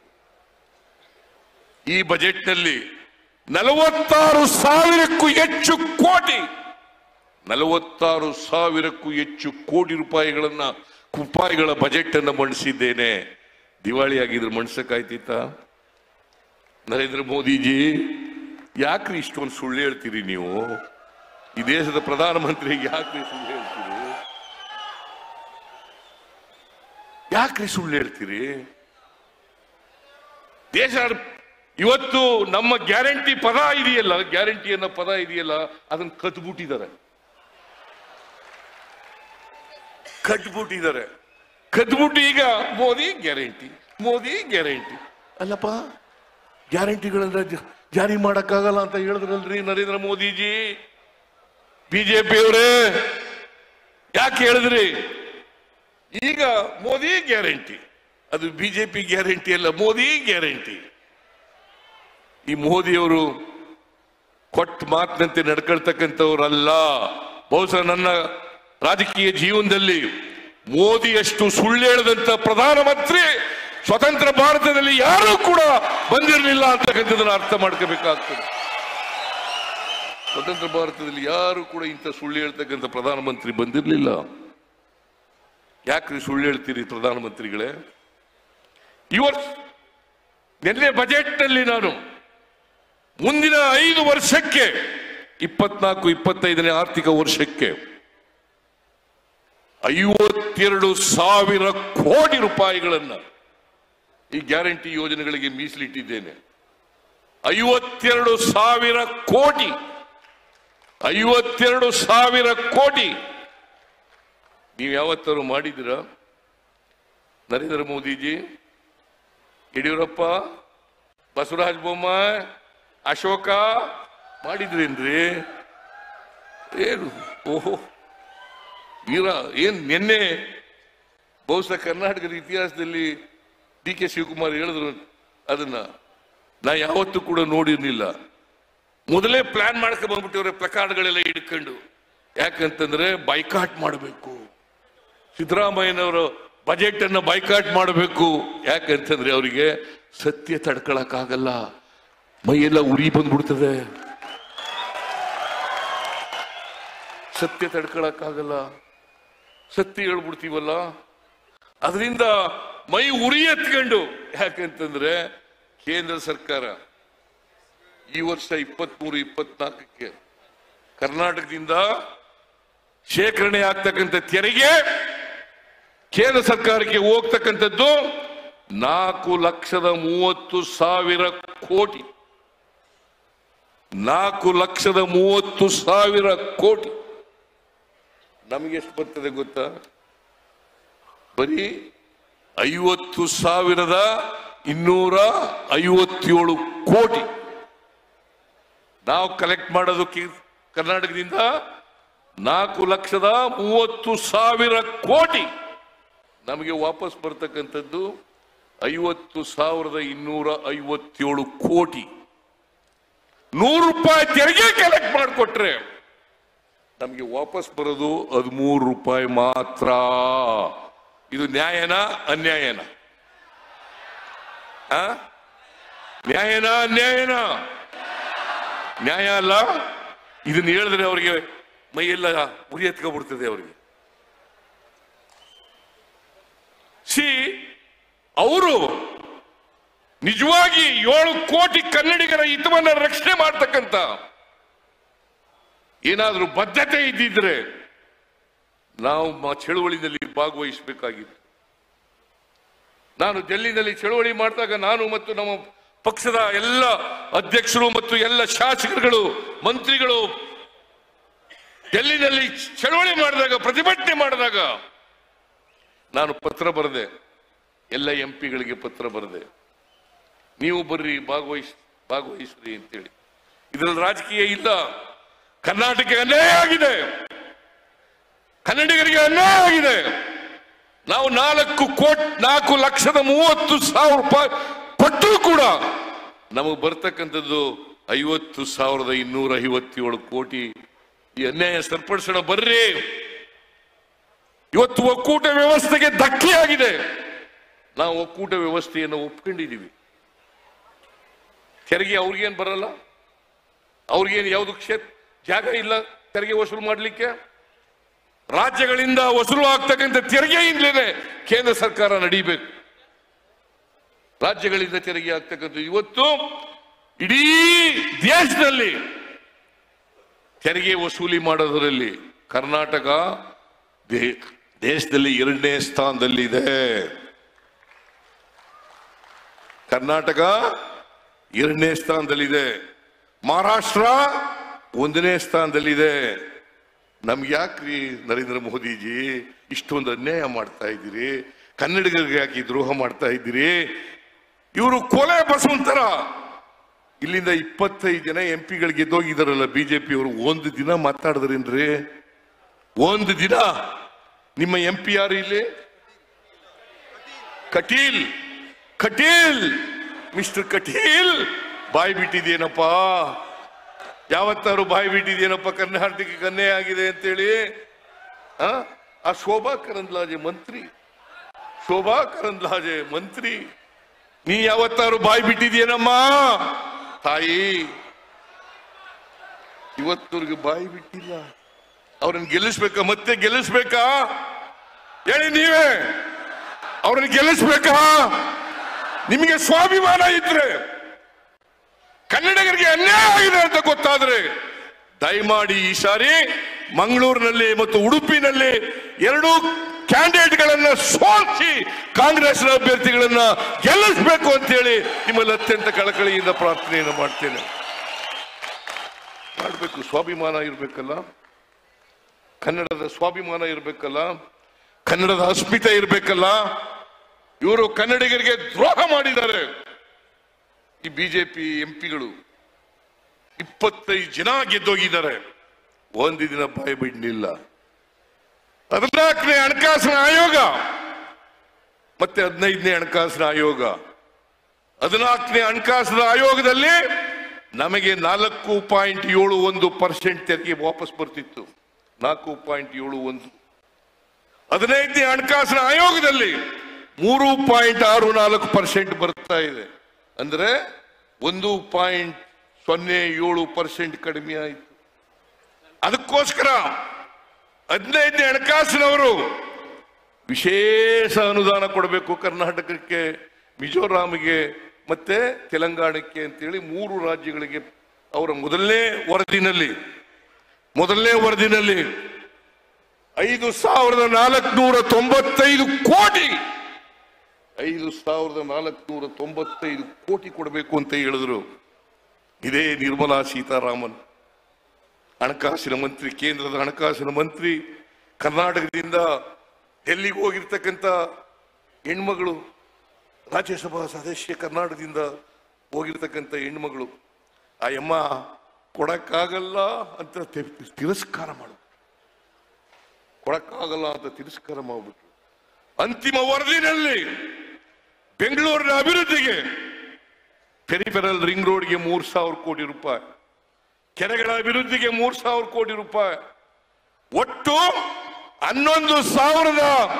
ಈ ಬಜೆಟ್ನಲ್ಲಿ ನಲವತ್ತಾರು ಸಾವಿರಕ್ಕೂ ಹೆಚ್ಚು ಕೋಟಿ ನಲವತ್ತಾರು ಸಾವಿರಕ್ಕೂ ಹೆಚ್ಚು ಕೋಟಿ ರೂಪಾಯಿಗಳನ್ನ ರೂಪಾಯಿಗಳ ಬಜೆಟ್ ಅನ್ನು ಮಂಡಿಸಿದ್ದೇನೆ ದಿವಾಳಿ ಆಗಿದ್ರೆ ಮಂಡ್ಸಕ್ಕಾಯ್ತಿತ್ತ ನರೇಂದ್ರ ಮೋದಿಜಿ ಯಾಕ್ರಿ ಇಷ್ಟೊಂದು ಸುಳ್ಳು ಹೇಳ್ತೀರಿ ನೀವು ಈ ದೇಶದ ಪ್ರಧಾನಮಂತ್ರಿಗೆ ಯಾಕ್ರಿ ಸುಳ್ಳು ಹೇಳ್ತೀರಿ ಯಾಕ್ರಿ ಸುಳ್ಳು ಹೇಳ್ತೀರಿ ದೇಶ ಇವತ್ತು ನಮ್ಮ ಗ್ಯಾರಂಟಿ ಪದ ಇದೆಯಲ್ಲ ಗ್ಯಾರಂಟಿ ಅನ್ನೋ ಪದ ಇದೆಯಲ್ಲ ಅದನ್ನ ಕದ್ಬಿಟ್ಟಿದ್ದಾರೆ ಕಟ್ಬಿಟ್ಟಿದ್ದಾರೆ ಕದ್ಬಿಟ್ಟು ಈಗ ಮೋದಿ ಗ್ಯಾರಂಟಿ ಮೋದಿ ಗ್ಯಾರಂಟಿ ಅಲ್ಲಪ್ಪ ಗ್ಯಾರಂಟಿಗಳನ್ನ ಜ- ಜಾರಿ ಮಾಡಕ್ಕಾಗಲ್ಲ ಅಂತ ಹೇಳಿದ್ರಲ್ರಿ ನರೇಂದ್ರ ಮೋದಿಜಿ ಬಿಜೆಪಿ ಅವರೇ ಯಾಕೆ ಹೇಳಿದ್ರಿ ಈಗ ಮೋದಿ ಗ್ಯಾರಂಟಿ ಅದು ಬಿಜೆಪಿ ಗ್ಯಾರಂಟಿ ಅಲ್ಲ ಮೋದಿ ಗ್ಯಾರಂಟಿ ಈ ಮೋದಿಯವರು ಕೊಟ್ಟ ಮಾತಿನಂತೆ ನಡ್ಕೊಳ್ತಕ್ಕಂಥವ್ರಲ್ಲ ಬಹುಶಃ ನನ್ನ ರಾಜಕೀಯ ಜೀವನದಲ್ಲಿ ಮೋದಿಯಷ್ಟು ಸುಳ್ಳು ಹೇಳದಂತ ಪ್ರಧಾನಮಂತ್ರಿ ಸ್ವತಂತ್ರ ಭಾರತದಲ್ಲಿ ಯಾರೂ ಕೂಡ ಬಂದಿರಲಿಲ್ಲ ಅಂತಕ್ಕಂಥದ್ದನ್ನ ಅರ್ಥ ಮಾಡ್ಕೋಬೇಕಾಗ್ತದೆ ಸ್ವತಂತ್ರ ಭಾರತದಲ್ಲಿ ಯಾರು ಕೂಡ ಇಂಥ ಸುಳ್ಳು ಹೇಳ್ತಕ್ಕಂಥ ಪ್ರಧಾನಮಂತ್ರಿ ಬಂದಿರಲಿಲ್ಲ ಯಾಕ್ರಿ ಸುಳ್ಳು ಹೇಳ್ತೀರಿ ಪ್ರಧಾನಮಂತ್ರಿಗಳೇ ಈ ವರ್ಷ ನಿನ್ನೆ ಬಜೆಟ್ನಲ್ಲಿ ನಾನು ಮುಂದಿನ ಐದು ವರ್ಷಕ್ಕೆ ಇಪ್ಪತ್ನಾಲ್ಕು ಇಪ್ಪತ್ತೈದನೇ ಆರ್ಥಿಕ ವರ್ಷಕ್ಕೆ ಐವತ್ತೆರಡು ಸಾವಿರ ಕೋಟಿ ರೂಪಾಯಿಗಳನ್ನ ಈ ಗ್ಯಾರಂಟಿ ಯೋಜನೆಗಳಿಗೆ ಮೀಸಲಿಟ್ಟಿದ್ದೇನೆ ಐವತ್ತೆರಡು ಸಾವಿರ ಕೋಟಿ ಐವತ್ತೆರಡು ಸಾವಿರ ಕೋಟಿ ನೀವು ಯಾವತ್ತಾರು ಮಾಡಿದ್ದೀರಾ ನರೇಂದ್ರ ಮೋದಿಜಿ ಯಡಿಯೂರಪ್ಪ ಬಸವರಾಜ ಬೊಮ್ಮಾಯಿ ಅಶೋಕ ಮಾಡಿದ್ರೇನ್ರಿ ಏನು ಓಹೋ ವೀರ ಏನ್ ನಿನ್ನೆ ಬಹುಶಃ ಕರ್ನಾಟಕದ ಇತಿಹಾಸದಲ್ಲಿ ಡಿ ಕೆ ಶಿವಕುಮಾರ್ ಹೇಳಿದ್ರು ಅದನ್ನ ನಾ ಯಾವತ್ತೂ ಕೂಡ ನೋಡಿರ್ಲಿಲ್ಲ ಮೊದಲೇ ಪ್ಲಾನ್ ಮಾಡ್ಕೊಂಡು ಬಂದ್ಬಿಟ್ಟಿವ್ರೆ ಪ್ಲಕಾರ್ಡ್ಗಳೆಲ್ಲ ಹಿಡ್ಕೊಂಡು ಯಾಕಂತಂದ್ರೆ ಬೈಕಾಟ್ ಮಾಡಬೇಕು ಸಿದ್ದರಾಮಯ್ಯನವರು ಬಜೆಟ್ ಅನ್ನ ಬೈಕಾಟ್ ಮಾಡಬೇಕು ಯಾಕಂತಂದ್ರೆ ಅವರಿಗೆ ಸತ್ಯ ತಡ್ಕೊಳಕ್ಕಾಗಲ್ಲ ಮೈಯೆಲ್ಲ ಉರಿ ಬಂದ್ಬಿಡ್ತದೆ ಸತ್ಯ ತಡ್ಕೊಳಕ್ಕಾಗಲ್ಲ ಸತ್ಯ ಹೇಳ್ಬಿಡ್ತೀವಲ್ಲ ಅದರಿಂದ ಮೈ ಉರಿ ಎತ್ಕೊಂಡು ಯಾಕಂತಂದ್ರೆ ಕೇಂದ್ರ ಸರ್ಕಾರ ಈ ವರ್ಷ ಇಪ್ಪತ್ಮೂರು ಇಪ್ಪತ್ನಾಲ್ಕಕ್ಕೆ ಕರ್ನಾಟಕದಿಂದ ಶೇಖರಣೆ ಆಗ್ತಕ್ಕಂಥ ತೆರಿಗೆ ಕೇಂದ್ರ ಸರ್ಕಾರಕ್ಕೆ ಹೋಗ್ತಕ್ಕಂಥದ್ದು ನಾಲ್ಕು ಲಕ್ಷದ ಮೂವತ್ತು ಸಾವಿರ ಕೋಟಿ ನಾಲ್ಕು ಲಕ್ಷದ ಮೂವತ್ತು ಸಾವಿರ ಕೋಟಿ ನಮಗೆ ಎಷ್ಟು ಬರ್ತದೆ ಗೊತ್ತಾ ಬರೀ ಐವತ್ತು ಸಾವಿರದ ಇನ್ನೂರ ಐವತ್ತೇಳು ಕೋಟಿ ನಾವು ಕಲೆಕ್ಟ್ ಮಾಡೋದು ಕಿ- ಕರ್ನಾಟಕದಿಂದ ನಾಲ್ಕು ಲಕ್ಷದ ಮೂವತ್ತು ಸಾವಿರ ಕೋಟಿ ನಮಗೆ ವಾಪಸ್ ಬರ್ತಕ್ಕಂಥದ್ದು ಐವತ್ತು ಸಾವಿರದ ಇನ್ನೂರ ಐವತ್ತೇಳು ಕೋಟಿ ನೂರು ರೂಪಾಯಿ ತೆರಿಗೆ ಕಲೆಕ್ಟ್ ಮಾಡಿಕೊಟ್ರೆ ನಮಗೆ ವಾಪಸ್ ಬರೋದು ಹದಿಮೂರು ರೂಪಾಯಿ ಮಾತ್ರ ಇದು ನ್ಯಾಯನಾ ಅನ್ಯಾಯನ ಆ? ನ್ಯಾಯನಾ ಅನ್ಯಾಯನಾ ನ್ಯಾಯ ಅಲ್ಲ ಇದನ್ನ ಹೇಳಿದ್ರೆ ಅವರಿಗೆ ಮೈಯೆಲ್ಲ ಉರಿ ಎತ್ಕೊಬಿಡ್ತದೆ ಅವರಿಗೆ ಸಿ ಅವರು ನಿಜವಾಗಿ ಏಳು ಕೋಟಿ ಕನ್ನಡಿಗರ ಹಿತವನ್ನ ರಕ್ಷಣೆ ಮಾಡ್ತಕ್ಕಂತ ಏನಾದ್ರೂ ಬದ್ಧತೆ ಇದ್ದಿದ್ರೆ ನಾವು ಮ- ಚಳುವಳಿನಲ್ಲಿ ಭಾಗವಹಿಸಬೇಕಾಗಿತ್ತು ನಾನು ಡೆಲ್ಲಿನಲ್ಲಿ ಚಳವಳಿ ಮಾಡಿದಾಗ ನಾನು ಮತ್ತು ನಮ್ಮ ಪಕ್ಷದ ಎಲ್ಲ ಅಧ್ಯಕ್ಷರು ಮತ್ತು ಎಲ್ಲ ಶಾಸಕರುಗಳು ಮಂತ್ರಿಗಳು ಡೆಲ್ಲಿನಲ್ಲಿ ಚಳವಳಿ ಮಾಡಿದಾಗ ಪ್ರತಿಭಟನೆ ಮಾಡಿದಾಗ ನಾನು ಪತ್ರ ಬರೆದೆ ಎಲ್ಲ ಎಂ ಪಿಗಳಿಗೆ ಪತ್ರ ಬರೆದೆ ನೀವು ಬರ್ರಿ ಭಾಗವಹಿಸ್ ಭಾಗವಹಿಸ್ರಿ ಅಂತೇಳಿ ಇದರಲ್ಲಿ ರಾಜಕೀಯ ಇಲ್ಲ ಕರ್ನಾಟಕ ಅನ್ಯಾಯ ಆಗಿದೆ ಕನ್ನಡಿಗರಿಗೆ ಅನ್ಯಾಯ ಆಗಿದೆ ನಾವು ನಾಲ್ಕು ಕೋಟ್ ನಾಲ್ಕು ಲಕ್ಷದ ಮೂವತ್ತು ಸಾವಿರ ರೂಪಾಯಿ ಕೊಟ್ಟರೂ ಕೂಡ ನಮಗೆ ಬರ್ತಕ್ಕಂಥದ್ದು ಐವತ್ತು ಸಾವಿರದ ಇನ್ನೂರ ಐವತ್ತೇಳು ಕೋಟಿ ಈ ಅನ್ಯಾಯ ಸರಿಪಡಿಸೋಣ ಬರ್ರಿ ಇವತ್ತು ಒಕ್ಕೂಟ ವ್ಯವಸ್ಥೆಗೆ ಧಕ್ಕೆ ಆಗಿದೆ ನಾವು ಒಕ್ಕೂಟ ವ್ಯವಸ್ಥೆಯನ್ನು ಒಪ್ಕೊಂಡಿದ್ದೀವಿ ತೆರಿಗೆ ಅವ್ರಿಗೇನು ಬರಲ್ಲ ಅವ್ರಿಗೇನು ಯಾವುದು ಕ್ಷೇತ್ರ ಜಾಗ ಇಲ್ಲ ತೆರಿಗೆ ವಸೂಲು ಮಾಡಲಿಕ್ಕೆ ರಾಜ್ಯಗಳಿಂದ ವಸೂಲು ಆಗ್ತಕ್ಕಂಥ ತೆರಿಗೆಯಿಂದಲೇ ಕೇಂದ್ರ ಸರ್ಕಾರ ನಡೀಬೇಕು ರಾಜ್ಯಗಳಿಂದ ತೆರಿಗೆ ಆಗ್ತಕ್ಕಂಥ ಇವತ್ತು ಇಡೀ ದೇಶದಲ್ಲಿ ತೆರಿಗೆ ವಸೂಲಿ ಮಾಡೋದರಲ್ಲಿ ಕರ್ನಾಟಕ ದೇ- ದೇಶದಲ್ಲಿ ಎರಡನೇ ಸ್ಥಾನದಲ್ಲಿದೆ ಕರ್ನಾಟಕ ಎರಡನೇ ಸ್ಥಾನದಲ್ಲಿದೆ ಮಹಾರಾಷ್ಟ್ರ ಒಂದನೇ ಸ್ಥಾನದಲ್ಲಿದೆ ನಮ್ಗೆ ಯಾಕ್ರಿ ನರೇಂದ್ರ ಮೋದಿಜಿ ಇಷ್ಟೊಂದು ಅನ್ಯಾಯ ಮಾಡ್ತಾ ಇದ್ದೀರಿ ಕನ್ನಡಿಗರಿಗೆ ಯಾಕೆ ಈ ದ್ರೋಹ ಮಾಡ್ತಾ ಇದ್ದೀರಿ ಇವರು ಕೊಲೆ ಬಸವಂತರ ಇಲ್ಲಿಂದ ಇಪ್ಪತ್ತೈದು ಜನ ಎಂ ಪಿಗಳು ಗೆದ್ದೋಗಿದಾರಲ್ಲ ಬಿಜೆಪಿ ಅವರು ಒಂದು ದಿನ ಮಾತಾಡಿದ್ರೇನ್ರಿ ಒಂದು ದಿನ ನಿಮ್ಮ ಎಂ ಪಿ ಯಾರು ಇಲ್ಲಿ ಕಟೀಲ್ ಕಟೀಲ್ ಮಿಸ್ಟರ್ ಕಟೀಲ್ ಬಾಯಿ ಬಿಟ್ಟಿದೇನಪ್ಪ ಯಾವತ್ತಾರು ಬಾಯಿ ಬಿಟ್ಟಿದೇನಪ್ಪ ಕರ್ನಾಟಕಕ್ಕೆ ಕನ್ನೆ ಆಗಿದೆ ಅಂತೇಳಿ ಆ? ಆ ಶೋಭಾ ಕರಂದ್ಲಾಜೆ ಮಂತ್ರಿ ಶೋಭಾ ಕರಂದ್ಲಾಜೆ ಮಂತ್ರಿ ನೀ ಯಾವತ್ತಾರು ಬಾಯಿ ಬಿಟ್ಟಿದೇನಮ್ಮ ತಾಯಿ ಇವತ್ತವ್ರಿಗೆ ಬಾಯಿ ಬಿಟ್ಟಿಲ್ಲ ಅವ್ರನ್ನ ಗೆಲ್ಲಿಸ್ಬೇಕಾ ಮತ್ತೆ ಗೆಲ್ಲಿಸ್ಬೇಕಾ ಹೇಳಿ ನೀವೇ ಅವ್ರನ್ನ ಗೆಲ್ಲಿಸ್ಬೇಕಾ ನಿಮಗೆ ಸ್ವಾಭಿಮಾನ ಇದ್ರೆ ಕನ್ನಡಿಗರಿಗೆ ಅನ್ಯಾಯ ಆಗಿದೆ ಅಂತ ಗೊತ್ತಾದ್ರೆ ದಯಮಾಡಿ ಈ ಸಾರಿ ಮಂಗಳೂರಿನಲ್ಲಿ ಮತ್ತು ಉಡುಪಿನಲ್ಲಿ ಎರಡೂ ಕ್ಯಾಂಡಿಡೇಟ್ಗಳನ್ನ ಸೋಲಿಸಿ ಕಾಂಗ್ರೆಸ್ನ ಅಭ್ಯರ್ಥಿಗಳನ್ನ ಗೆಲ್ಲಿಸಬೇಕು ಅಂತೇಳಿ ನಿಮ್ಮಲ್ಲಿ ಅತ್ಯಂತ ಕಳಕಳಿಯಿಂದ ಪ್ರಾರ್ಥನೆಯನ್ನು ಮಾಡ್ತೇನೆ ಮಾಡಬೇಕು ಸ್ವಾಭಿಮಾನ ಇರಬೇಕಲ್ಲ ಕನ್ನಡದ ಸ್ವಾಭಿಮಾನ ಇರಬೇಕಲ್ಲ ಕನ್ನಡದ ಅಸ್ಮಿತೆ ಇರಬೇಕಲ್ಲ ಇವರು ಕನ್ನಡಿಗರಿಗೆ ದ್ರೋಹ ಮಾಡಿದ್ದಾರೆ ಈ ಬಿಜೆಪಿ ಎಂಪಿಗಳು ಇಪ್ಪತ್ತೈದು ಜನ ಗೆದ್ದೋಗಿದ್ದಾರೆ ಒಂದು ದಿನ ಬಾಯಿ ಬಿಡಲಿಲ್ಲ ಹದಿನಾಲ್ಕನೇ ಹಣಕಾಸಿನ ಆಯೋಗ ಮತ್ತೆ ಹದಿನೈದನೇ ಹಣಕಾಸಿನ ಆಯೋಗ ಹದಿನಾಲ್ಕನೇ ಹಣಕಾಸಿನ ಆಯೋಗದಲ್ಲಿ ನಮಗೆ ನಾಲ್ಕು ಪಾಯಿಂಟ್ ಏಳು ಒಂದು ಪರ್ಸೆಂಟ್ ತೆರಿಗೆ ವಾಪಸ್ ಬರ್ತಿತ್ತು ನಾಲ್ಕು ಪಾಯಿಂಟ್ ಏಳು ಒಂದು ಹದಿನೈದನೇ ಹಣಕಾಸಿನ ಆಯೋಗದಲ್ಲಿ ಮೂರು ಪಾಯಿಂಟ್ ಆರು ನಾಲ್ಕು ಪರ್ಸೆಂಟ್ ಬರ್ತಾ ಇದೆ ಅಂದ್ರೆ ಒಂದು ಪಾಯಿಂಟ್ ಸೊನ್ನೆ ಏಳು ಪರ್ಸೆಂಟ್ ಕಡಿಮೆ ಆಯಿತು ಅದಕ್ಕೋಸ್ಕರ ಹದಿನೈದನೇ ಹಣಕಾಸಿನವರು ವಿಶೇಷ ಅನುದಾನ ಕೊಡಬೇಕು ಕರ್ನಾಟಕಕ್ಕೆ ಮಿಜೋರಾಂಗೆ ಮತ್ತೆ ತೆಲಂಗಾಣಕ್ಕೆ ಅಂತೇಳಿ ಮೂರು ರಾಜ್ಯಗಳಿಗೆ ಅವರ ಮೊದಲನೇ ವರದಿನಲ್ಲಿ ಮೊದಲನೇ ವರದಿನಲ್ಲಿ ಐದು ಸಾವಿರದ ನಾಲ್ಕುನೂರ ತೊಂಬತ್ತೈದು ಕೋಟಿ ಐದು ಸಾವಿರದ ನಾಲ್ಕುನೂರ ತೊಂಬತ್ತೈದು ಕೋಟಿ ಕೊಡಬೇಕು ಅಂತ ಹೇಳಿದ್ರು ಇದೇ ನಿರ್ಮಲಾ ಸೀತಾರಾಮನ್ ಹಣಕಾಸಿನ ಮಂತ್ರಿ ಕೇಂದ್ರದ ಹಣಕಾಸಿನ ಮಂತ್ರಿ ಕರ್ನಾಟಕದಿಂದ ಡೆಲ್ಲಿಗೆ ಹೋಗಿರ್ತಕ್ಕಂಥ ಹೆಣ್ಮಗಳು ರಾಜ್ಯಸಭಾ ಸದಸ್ಯ ಕರ್ನಾಟಕದಿಂದ ಹೋಗಿರ್ತಕ್ಕಂಥ ಹೆಣ್ಮಗಳು ಆ ಯಮ್ಮ ಕೊಡಕ್ಕಾಗಲ್ಲ ಅಂತ ತಿ- ತಿರಸ್ಕಾರ ಮಾಡು ಕೊಡಕ್ಕಾಗಲ್ಲ ಅಂತ ತಿರಸ್ಕಾರ ಮಾಡ್ಬಿಟ್ರು ಅಂತಿಮ ವರದಿನಲ್ಲಿ ಬೆಂಗಳೂರಿನ ಅಭಿವೃದ್ಧಿಗೆ ಪೆರಿಫೆರಲ್ ರಿಂಗ್ ರೋಡ್ಗೆ ಮೂರ್ ಸಾವಿರ ಕೋಟಿ ರೂಪಾಯಿ ಕೆರೆಗಳ ಅಭಿವೃದ್ಧಿಗೆ ಮೂರ್ ಸಾವಿರ ಕೋಟಿ ರೂಪಾಯಿ ಒಟ್ಟು ಹನ್ನೊಂದು ಸಾವಿರದ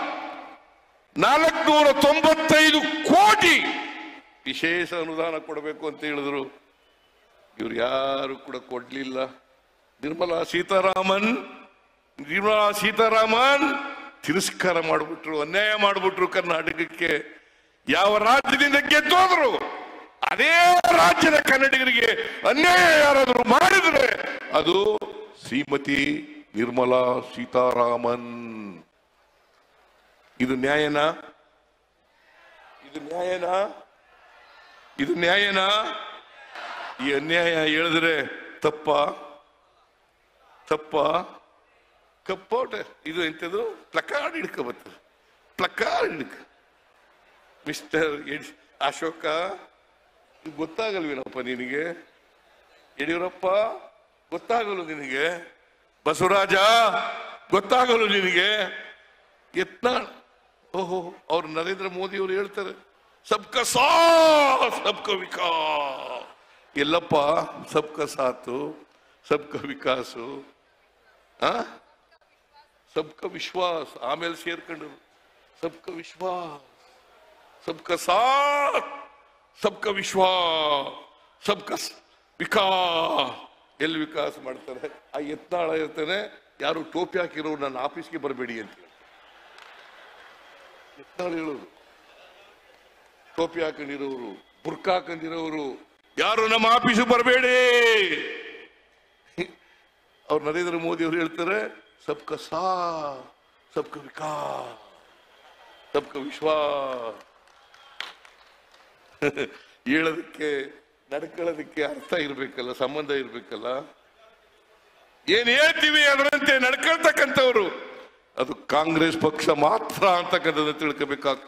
ನಾಲ್ಕುನೂರ ತೊಂಬತ್ತೈದು ಕೋಟಿ ವಿಶೇಷ ಅನುದಾನ ಕೊಡಬೇಕು ಅಂತ ಹೇಳಿದ್ರು ಇವ್ರು ಯಾರು ಕೂಡ ಕೊಡ್ಲಿಲ್ಲ ನಿರ್ಮಲಾ ಸೀತಾರಾಮನ್ ನಿರ್ಮಲಾ ಸೀತಾರಾಮನ್ ತಿರಸ್ಕಾರ ಮಾಡಿಬಿಟ್ರು ಅನ್ಯಾಯ ಮಾಡಿಬಿಟ್ರು ಕರ್ನಾಟಕಕ್ಕೆ ಯಾವ ರಾಜ್ಯದಿಂದ ಗೆದ್ದೋದ್ರು ಅದೇ ರಾಜ್ಯದ ಕನ್ನಡಿಗರಿಗೆ ಅನ್ಯಾಯ ಯಾರಾದರೂ ಮಾಡಿದ್ರೆ ಅದು ಶ್ರೀಮತಿ ನಿರ್ಮಲಾ ಸೀತಾರಾಮನ್ ಇದು ನ್ಯಾಯನಾ ಇದು ಇದು ನ್ಯಾಯನಾ ಇದು ನ್ಯಾಯನಾ ಈ ಅನ್ಯಾಯ ಹೇಳಿದ್ರೆ ತಪ್ಪ ತಪ್ಪ ಕಪ್ಪೋಟ ಇದು ಎಂತದು ಪ್ಲಕಾರ್ಡ್ ಹಿಡ್ಕೋಬರ್ತದೆ ಪ್ಲಕಾರ್ಡ್ ಹಿಡ್ಕ ಮಿಸ್ಟರ್ ಯಡ್- ಅಶೋಕ ಇದು ಗೊತ್ತಾಗಲ್ವೇನಪ್ಪ ನಿನಗೆ ಯಡಿಯೂರಪ್ಪ ಗೊತ್ತಾಗಲು ನಿನಗೆ ಬಸವರಾಜ ಗೊತ್ತಾಗಲು ನಿನಗೆ ಯತ್ನಾಳ್ ಓಹೋ ಅವ್ರು ನರೇಂದ್ರ ಮೋದಿ ಅವರು ಹೇಳ್ತಾರೆ ಸಬ್ಕ ಸಾಥ್ ಸಬ್ಕ ವಿಕಾಸ್ ಎಲ್ಲಪ್ಪ ಸಬ್ಕ ಸಾತು ಸಬ್ಕ ವಿಕಾಸು ಆ ಸಬ್ಕ ವಿಶ್ವಾಸ್ ಆಮೇಲೆ ಸೇರ್ಕೊಂಡ್ರು ಸಬ್ಕ ವಿಶ್ವಾಸ್ ಸಬ್ಕ ಸಾಥ್ ಸಬ್ಕ ವಿಶ್ವಾಸ್ ಸಬ್ಕ ಸ್- ವಿಕಾಸ್ ಎಲ್ಲಿ ವಿಕಾಸ ಮಾಡ್ತಾರೆ ಆ ಯತ್ನಾಳ ಇರ್ತಾನೆ ಯಾರು ಟೋಪಿ ಹಾಕಿರೋ ನನ್ನ ಆಫೀಸ್ಗೆ ಬರಬೇಡಿ ಅಂತ ಹೇಳಿ ಯತ್ನಾಳ್ ಹೇಳೋರು ಟೋಪಿ ಹಾಕೊಂಡಿರೋರು ಬುರ್ಕ ಹಾಕೊಂಡಿರೋರು ಯಾರು ನಮ್ಮ ಆಫೀಸಿಗೆ ಬರಬೇಡಿ ಅವ್ರು ನರೇಂದ್ರ ಮೋದಿ ಅವರು ಹೇಳ್ತಾರೆ ಸಬ್ಕ ಸಾ ಸಬ್ಕ ವಿಕಾಸ್ ಸಬ್ಕ ವಿಶ್ವಾಸ್ ಹೇಳೋದಕ್ಕೆ ನಡ್ಕೊಳ್ಳೋದಕ್ಕೆ ಅರ್ಥ ಇರ್ಬೇಕಲ್ಲ ಸಂಬಂಧ ಇರ್ಬೇಕಲ್ಲ ಏನ್ ಹೇಳ್ತೀವಿ ಅದರಂತೆ ನಡ್ಕೊಳ್ತಕ್ಕಂಥವ್ರು ಅದು ಕಾಂಗ್ರೆಸ್ ಪಕ್ಷ ಮಾತ್ರ ಅಂತಕ್ಕಂಥದ್ದು ತಿಳ್ಕೋಬೇಕಾಗ್ತದೆ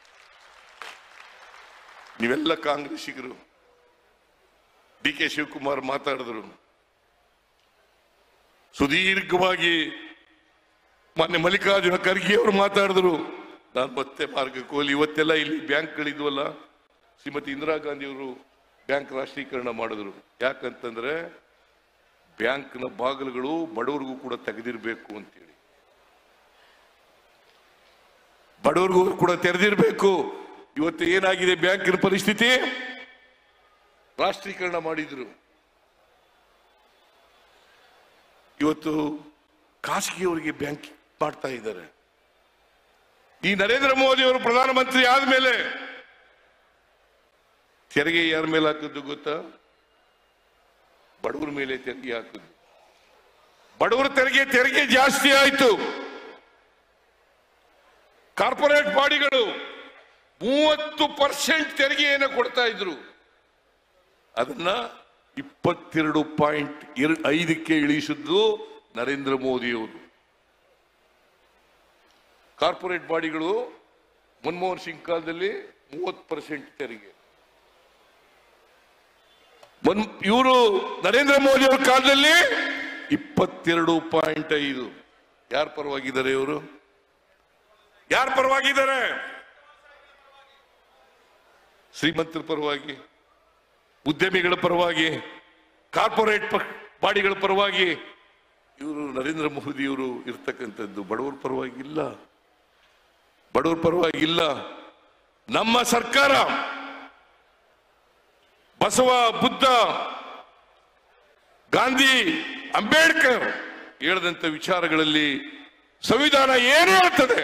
ನೀವೆಲ್ಲ ಕಾಂಗ್ರೆಸ್ಸಿಗರು ಡಿ ಕೆ ಶಿವಕುಮಾರ್ ಮಾತಾಡಿದ್ರು ಸುದೀರ್ಘವಾಗಿ ಮೊನ್ನೆ ಮಲ್ಲಿಕಾರ್ಜುನ ಖರ್ಗೆ ಅವರು ಮಾತಾಡಿದ್ರು ನಾನು ಮತ್ತೆ ಮಾರ್ಗಕ್ಕೆ ಹೋಗ್ಲಿ ಇವತ್ತೆಲ್ಲ ಇಲ್ಲಿ ಬ್ಯಾಂಕ್ಗಳಿದ್ವಲ್ಲ ಶ್ರೀಮತಿ ಇಂದಿರಾ ಗಾಂಧಿ ಅವರು ಬ್ಯಾಂಕ್ ರಾಷ್ಟ್ರೀಕರಣ ಮಾಡಿದ್ರು ಯಾಕಂತಂದ್ರೆ ಬ್ಯಾಂಕ್ನ ಬಾಗಿಲುಗಳು ಬಡವರಿಗೂ ಕೂಡ ತೆಗೆದಿರ್ಬೇಕು ಅಂತೇಳಿ ಬಡವರಿಗೂ ಕೂಡ ತೆರೆದಿರ್ಬೇಕು ಇವತ್ತು ಏನಾಗಿದೆ ಬ್ಯಾಂಕಿನ ಪರಿಸ್ಥಿತಿ ರಾಷ್ಟ್ರೀಕರಣ ಮಾಡಿದ್ರು ಇವತ್ತು ಖಾಸಗಿಯವರಿಗೆ ಬ್ಯಾಂಕ್ ಮಾಡ್ತಾ ಇದ್ದಾರೆ ಈ ನರೇಂದ್ರ ಮೋದಿ ಅವರು ಪ್ರಧಾನಮಂತ್ರಿ ಆದ್ಮೇಲೆ ತೆರಿಗೆ ಯಾರ ಮೇಲೆ ಹಾಕಿದ್ದು ಗೊತ್ತಾ ಬಡವರ ಮೇಲೆ ತೆರಿಗೆ ಹಾಕಿದ್ದು ಬಡವರ ತೆರಿಗೆ ತೆರಿಗೆ ಜಾಸ್ತಿ ಆಯ್ತು ಕಾರ್ಪೊರೇಟ್ ಬಾಡಿಗಳು ಮೂವತ್ತು ಪರ್ಸೆಂಟ್ ತೆರಿಗೆಯನ್ನು ಕೊಡ್ತಾ ಇದ್ರು ಅದನ್ನ ಇಪ್ಪತ್ತೆರಡು ಪಾಯಿಂಟ್ ಎರಡು ಐದಕ್ಕೆ ಇಳಿಸಿದ್ದು ನರೇಂದ್ರ ಮೋದಿಯವರು ಕಾರ್ಪೊರೇಟ್ ಬಾಡಿಗಳು ಮನಮೋಹನ್ ಸಿಂಗ್ ಕಾಲದಲ್ಲಿ ಮೂವತ್ತು ಪರ್ಸೆಂಟ್ ತೆರಿಗೆ ಇವರು ನರೇಂದ್ರ ಮೋದಿ ಅವರ ಕಾಲದಲ್ಲಿ ಇಪ್ಪತ್ತೆರಡು ಪಾಯಿಂಟ್ ಐದು ಯಾರ ಪರವಾಗಿದ್ದಾರೆ ಇವರು ಯಾರ ಪರವಾಗಿದ್ದಾರೆ ಶ್ರೀಮಂತರ ಪರವಾಗಿ ಉದ್ಯಮಿಗಳ ಪರವಾಗಿ ಕಾರ್ಪೊರೇಟ್ ಪ- ಬಾಡಿಗಳ ಪರವಾಗಿ ಇವರು ನರೇಂದ್ರ ಮೋದಿ ಇವರು ಇರ್ತಕ್ಕಂಥದ್ದು ಬಡವರ ಪರವಾಗಿಲ್ಲ ಬಡವರ ಪರವಾಗಿಲ್ಲ ನಮ್ಮ ಸರ್ಕಾರ ಬಸವ ಬುದ್ಧ ಗಾಂಧಿ ಅಂಬೇಡ್ಕರ್ ಹೇಳಿದಂತ ವಿಚಾರಗಳಲ್ಲಿ ಸಂವಿಧಾನ ಏನು ಹೇಳ್ತದೆ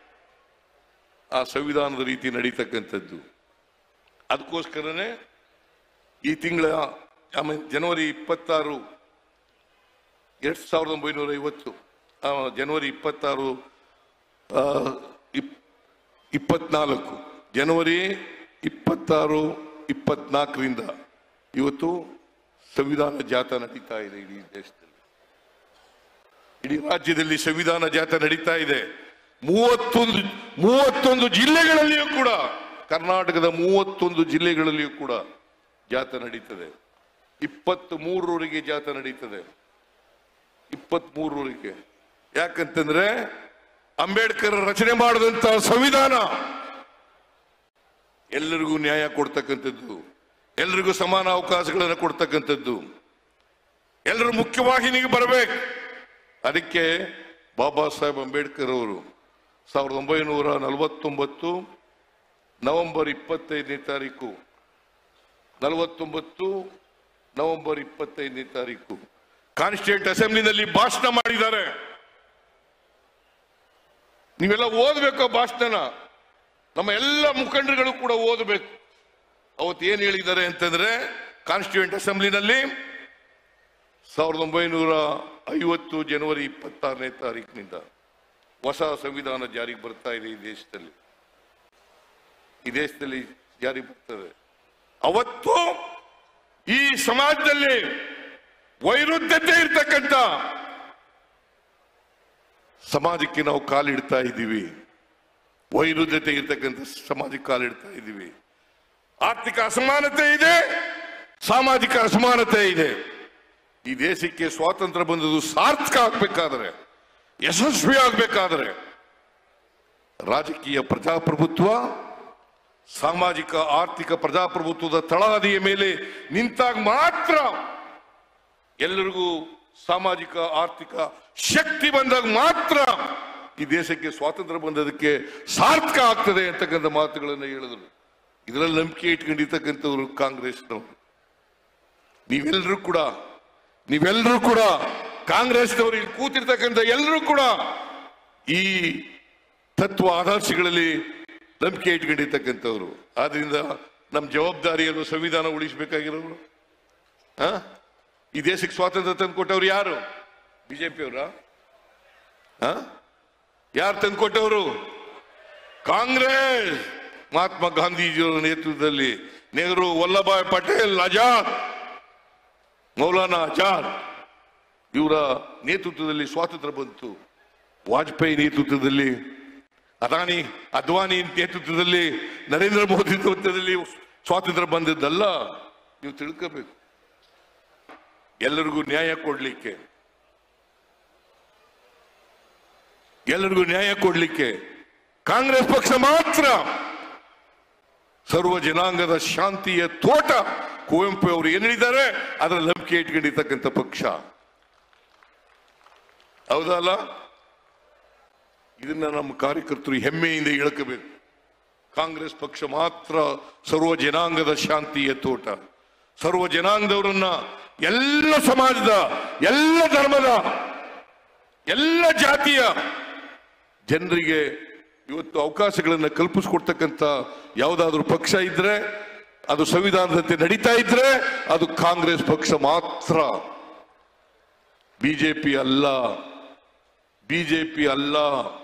ಆ ಸಂವಿಧಾನದ ರೀತಿ ನಡೀತಕ್ಕಂಥದ್ದು ಅದಕ್ಕೋಸ್ಕರನೇ ಈ ತಿಂಗಳ ಆಮೇಲೆ ಜನವರಿ ಇಪ್ಪತ್ತಾರು ಎರಡ್ ಸಾವಿರದ ಒಂಬೈನೂರ ಐವತ್ತು ಆ, ಜನವರಿ ಇಪ್ಪತ್ತಾರು ಆ, ಇಪ್- ಇಪ್ಪತ್ನಾಲ್ಕು ಜನವರಿ ಇಪ್ಪತ್ತಾರು ಇಪ್ಪತ್ನಾಲ್ಕರಿಂದ ಇವತ್ತು ಸಂವಿಧಾನ ಜಾಥಾ ನಡೀತಾ ಇದೆ ಇಡೀ ದೇಶದಲ್ಲಿ ಇಡೀ ರಾಜ್ಯದಲ್ಲಿ ಸಂವಿಧಾನ ಜಾಥಾ ನಡೀತಾ ಇದೆ ಮೂವತ್ತೊಂದು ಮೂವತ್ತೊಂದು ಜಿಲ್ಲೆಗಳಲ್ಲಿಯೂ ಕೂಡ ಕರ್ನಾಟಕದ ಮೂವತ್ತೊಂದು ಜಿಲ್ಲೆಗಳಲ್ಲಿಯೂ ಕೂಡ ಜಾಥಾ ನಡೀತದೆ ಇಪ್ಪತ್ತ್ ಮೂರರವರೆಗೆ ಜಾಥಾ ನಡೀತದೆ ಇಪ್ಪತ್ತ್ ಮೂರರವರೆಗೆ ಯಾಕಂತಂದ್ರೆ ಅಂಬೇಡ್ಕರ್ ರಚನೆ ಮಾಡಿದಂತ ಸಂವಿಧಾನ ಎಲ್ಲರಿಗೂ ನ್ಯಾಯ ಕೊಡ್ತಕ್ಕಂಥದ್ದು ಎಲ್ಲರಿಗೂ ಸಮಾನ ಅವಕಾಶಗಳನ್ನು ಕೊಡ್ತಕ್ಕಂಥದ್ದು ಎಲ್ಲರೂ ಮುಖ್ಯವಾಹಿನಿಗೆ ಬರಬೇಕು ಅದಕ್ಕೆ ಬಾಬಾ ಸಾಹೇಬ್ ಅಂಬೇಡ್ಕರ್ ಅವರು ಸಾವಿರದ ಒಂಬೈನೂರ ನಲವತ್ತೊಂಬತ್ತು ನವೆಂಬರ್ ಇಪ್ಪತ್ತೈದನೇ ತಾರೀಕು ನಲವತ್ತೊಂಬತ್ತು ನವೆಂಬರ್ ಇಪ್ಪತ್ತೈದನೇ ತಾರೀಕು ಕಾನ್ಸ್ಟಿಟ್ಯೂಂಟ್ ಅಸೆಂಬ್ಲಿನಲ್ಲಿ ಭಾಷಣ ಮಾಡಿದ್ದಾರೆ ನೀವೆಲ್ಲ ಓದಬೇಕು ಆ ಭಾಷಣನ ನಮ್ಮ ಎಲ್ಲ ಮುಖಂಡರುಗಳು ಕೂಡ ಓದಬೇಕು ಅವತ್ತು ಏನ್ ಹೇಳಿದ್ದಾರೆ ಅಂತಂದ್ರೆ ಕಾನ್ಸ್ಟಿಟ್ಯೂಂಟ್ ಅಸೆಂಬ್ಲಿನಲ್ಲಿ ಸಾವಿರದ ಒಂಬೈನೂರ ಐವತ್ತು ಜನವರಿ ಇಪ್ಪತ್ತಾರನೇ ತಾರೀಕಿನಿಂದ ಹೊಸ ಸಂವಿಧಾನ ಜಾರಿಗೆ ಬರ್ತಾ ಇದೆ ಈ ದೇಶದಲ್ಲಿ ಈ ದೇಶದಲ್ಲಿ ಜಾರಿ ಬರ್ತದೆ ಅವತ್ತು ಈ ಸಮಾಜದಲ್ಲಿ ವೈರುಧ್ಯತೆ ಇರ್ತಕ್ಕಂಥ ಸಮಾಜಕ್ಕೆ ನಾವು ಕಾಲಿಡ್ತಾ ಇದ್ದೀವಿ ವೈರುಧ್ಯತೆ ಇರ್ತಕ್ಕಂಥ ಸಮಾಜಕ್ಕೆ ಕಾಲಿಡ್ತಾ ಇದ್ದೀವಿ ಆರ್ಥಿಕ ಅಸಮಾನತೆ ಇದೆ ಸಾಮಾಜಿಕ ಅಸಮಾನತೆ ಇದೆ ಈ ದೇಶಕ್ಕೆ ಸ್ವಾತಂತ್ರ್ಯ ಬಂದದ್ದು ಸಾರ್ಥಕ ಆಗ್ಬೇಕಾದ್ರೆ ಯಶಸ್ವಿ ಆಗ್ಬೇಕಾದ್ರೆ ರಾಜಕೀಯ ಪ್ರಜಾಪ್ರಭುತ್ವ ಸಾಮಾಜಿಕ ಆರ್ಥಿಕ ಪ್ರಜಾಪ್ರಭುತ್ವದ ತಳಹದಿಯ ಮೇಲೆ ನಿಂತಾಗ ಮಾತ್ರ ಎಲ್ಲರಿಗೂ ಸಾಮಾಜಿಕ ಆರ್ಥಿಕ ಶಕ್ತಿ ಬಂದಾಗ ಮಾತ್ರ ಈ ದೇಶಕ್ಕೆ ಸ್ವಾತಂತ್ರ್ಯ ಬಂದದಕ್ಕೆ ಸಾರ್ಥಕ ಆಗ್ತದೆ ಅಂತಕ್ಕಂಥ ಮಾತುಗಳನ್ನು ಹೇಳಿದ್ರು ಇದರಲ್ಲಿ ನಂಬಿಕೆ ಇಟ್ಕೊಂಡಿರ್ತಕ್ಕಂಥವ್ರು ಕಾಂಗ್ರೆಸ್ನವರು ನೀವೆಲ್ಲರೂ ಕೂಡ ನೀವೆಲ್ಲರೂ ಕೂಡ ಕಾಂಗ್ರೆಸ್ನವರು ಇಲ್ಲಿ ಕೂತಿರ್ತಕ್ಕಂಥ ಎಲ್ಲರೂ ಕೂಡ ಈ ತತ್ವ ಆದರ್ಶಗಳಲ್ಲಿ ನಂಬಿಕೆ ಇಟ್ಕೊಂಡಿರ್ತಕ್ಕಂಥವ್ರು ಆದ್ರಿಂದ ನಮ್ಮ ಜವಾಬ್ದಾರಿಯನ್ನು ಸಂವಿಧಾನ ಉಳಿಸಬೇಕಾಗಿರೋರು ಆ? ಈ ದೇಶಕ್ಕೆ ಸ್ವಾತಂತ್ರ್ಯ ತಂದುಕೊಟ್ಟವ್ರು ಯಾರು ಬಿಜೆಪಿಯವರ ಯಾರು ತಂದುಕೊಟ್ಟವರು ಕಾಂಗ್ರೆಸ್ ಮಹಾತ್ಮ ಗಾಂಧೀಜಿಯವರ ನೇತೃತ್ವದಲ್ಲಿ ನೆಹರು ವಲ್ಲಭಾಯ್ ಪಟೇಲ್ ಆಜಾದ್ ಮೌಲಾನಾ ಆಜಾದ್ ಇವರ ನೇತೃತ್ವದಲ್ಲಿ ಸ್ವಾತಂತ್ರ್ಯ ಬಂತು ವಾಜಪೇಯಿ ನೇತೃತ್ವದಲ್ಲಿ ಅದಾನಿ ಅದ್ವಾನಿ ನೇತೃತ್ವದಲ್ಲಿ ನರೇಂದ್ರ ಮೋದಿ ನೇತೃತ್ವದಲ್ಲಿ ಸ್ವಾತಂತ್ರ್ಯ ಬಂದದ್ದಲ್ಲ ನೀವು ತಿಳ್ಕೋಬೇಕು ಎಲ್ಲರಿಗೂ ನ್ಯಾಯ ಕೊಡ್ಲಿಕ್ಕೆ ಎಲ್ಲರಿಗೂ ನ್ಯಾಯ ಕೊಡ್ಲಿಕ್ಕೆ ಕಾಂಗ್ರೆಸ್ ಪಕ್ಷ ಮಾತ್ರ ಸರ್ವ ಜನಾಂಗದ ಶಾಂತಿಯ ತೋಟ ಕುವೆಂಪು ಅವರು ಏನ್ ಹೇಳಿದ್ದಾರೆ ಅದರ ನಂಬಿಕೆ ಇಟ್ಕೊಂಡಿರ್ತಕ್ಕಂಥ ಪಕ್ಷ ಹೌದಲ್ಲ ಇದನ್ನ ನಮ್ಮ ಕಾರ್ಯಕರ್ತರು ಹೆಮ್ಮೆಯಿಂದ ಹೇಳ್ಕೋಬೇಕು ಕಾಂಗ್ರೆಸ್ ಪಕ್ಷ ಮಾತ್ರ ಸರ್ವ ಜನಾಂಗದ ಶಾಂತಿಯ ತೋಟ ಸರ್ವ ಜನಾಂಗದವರನ್ನ ಎಲ್ಲ ಸಮಾಜದ ಎಲ್ಲ ಧರ್ಮದ ಎಲ್ಲ ಜಾತಿಯ ಜನರಿಗೆ ಇವತ್ತು ಅವಕಾಶಗಳನ್ನು ಕಲ್ಪಿಸ್ಕೊಡ್ತಕ್ಕಂಥ ಯಾವುದಾದ್ರೂ ಪಕ್ಷ ಇದ್ರೆ ಅದು ಸಂವಿಧಾನದಂತೆ ನಡೀತಾ ಇದ್ರೆ ಅದು ಕಾಂಗ್ರೆಸ್ ಪಕ್ಷ ಮಾತ್ರ ಬಿಜೆಪಿ ಅಲ್ಲ ಬಿಜೆಪಿ ಅಲ್ಲ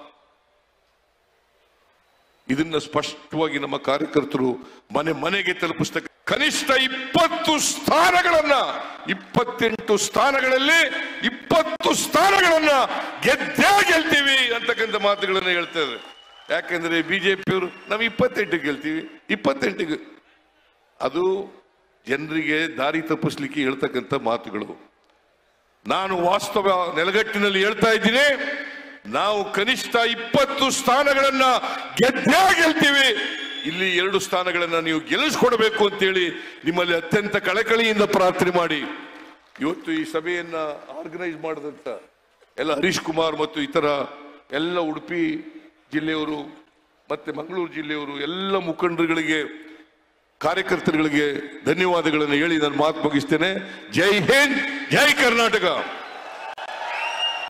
ಇದನ್ನ ಸ್ಪಷ್ಟವಾಗಿ ನಮ್ಮ ಕಾರ್ಯಕರ್ತರು ಮನೆ ಮನೆಗೆ ತಲುಪಿಸ್ತಕ್ಕ ಕನಿಷ್ಠ ಇಪ್ಪತ್ತು ಸ್ಥಾನಗಳನ್ನ ಇಪ್ಪತ್ತೆಂಟು ಸ್ಥಾನಗಳಲ್ಲಿ ಇಪ್ಪತ್ತು ಸ್ಥಾನಗಳನ್ನ ಗೆದ್ದೇ ಗೆಲ್ತೀವಿ ಅಂತಕ್ಕಂಥ ಮಾತುಗಳನ್ನ ಹೇಳ್ತಾರೆ ಯಾಕೆಂದ್ರೆ ಬಿಜೆಪಿಯವರು ನಾವು ಇಪ್ಪತ್ತೆಂಟು ಗೆಲ್ತೀವಿ ಇಪ್ಪತ್ತೆಂಟಿಗೆ ಅದು ಜನರಿಗೆ ದಾರಿ ತಪ್ಪಿಸ್ಲಿಕ್ಕೆ ಹೇಳ್ತಕ್ಕಂಥ ಮಾತುಗಳು ನಾನು ವಾಸ್ತವ ನೆಲಗಟ್ಟಿನಲ್ಲಿ ಹೇಳ್ತಾ ಇದ್ದೀನಿ ನಾವು ಕನಿಷ್ಠ ಇಪ್ಪತ್ತು ಸ್ಥಾನಗಳನ್ನ ಗೆದ್ದೇ ಗೆಲ್ತೀವಿ ಇಲ್ಲಿ ಎರಡು ಸ್ಥಾನಗಳನ್ನ ನೀವು ಗೆಲ್ಲಿಸ್ಕೊಡ್ಬೇಕು ಅಂತೇಳಿ ನಿಮ್ಮಲ್ಲಿ ಅತ್ಯಂತ ಕಳಕಳಿಯಿಂದ ಪ್ರಾರ್ಥನೆ ಮಾಡಿ ಇವತ್ತು ಈ ಸಭೆಯನ್ನ ಆರ್ಗನೈಸ್ ಮಾಡಿದಂತ ಎಲ್ಲ ಹರೀಶ್ ಕುಮಾರ್ ಮತ್ತು ಇತರ ಎಲ್ಲ ಉಡುಪಿ ಜಿಲ್ಲೆಯವರು ಮತ್ತೆ ಮಂಗಳೂರು ಜಿಲ್ಲೆಯವರು ಎಲ್ಲ ಮುಖಂಡರುಗಳಿಗೆ ಕಾರ್ಯಕರ್ತರುಗಳಿಗೆ ಧನ್ಯವಾದಗಳನ್ನು ಹೇಳಿ ನಾನು ಮಾತು ಮುಗಿಸ್ತೇನೆ ಜೈ ಹಿಂದ್ ಜೈ ಕರ್ನಾಟಕ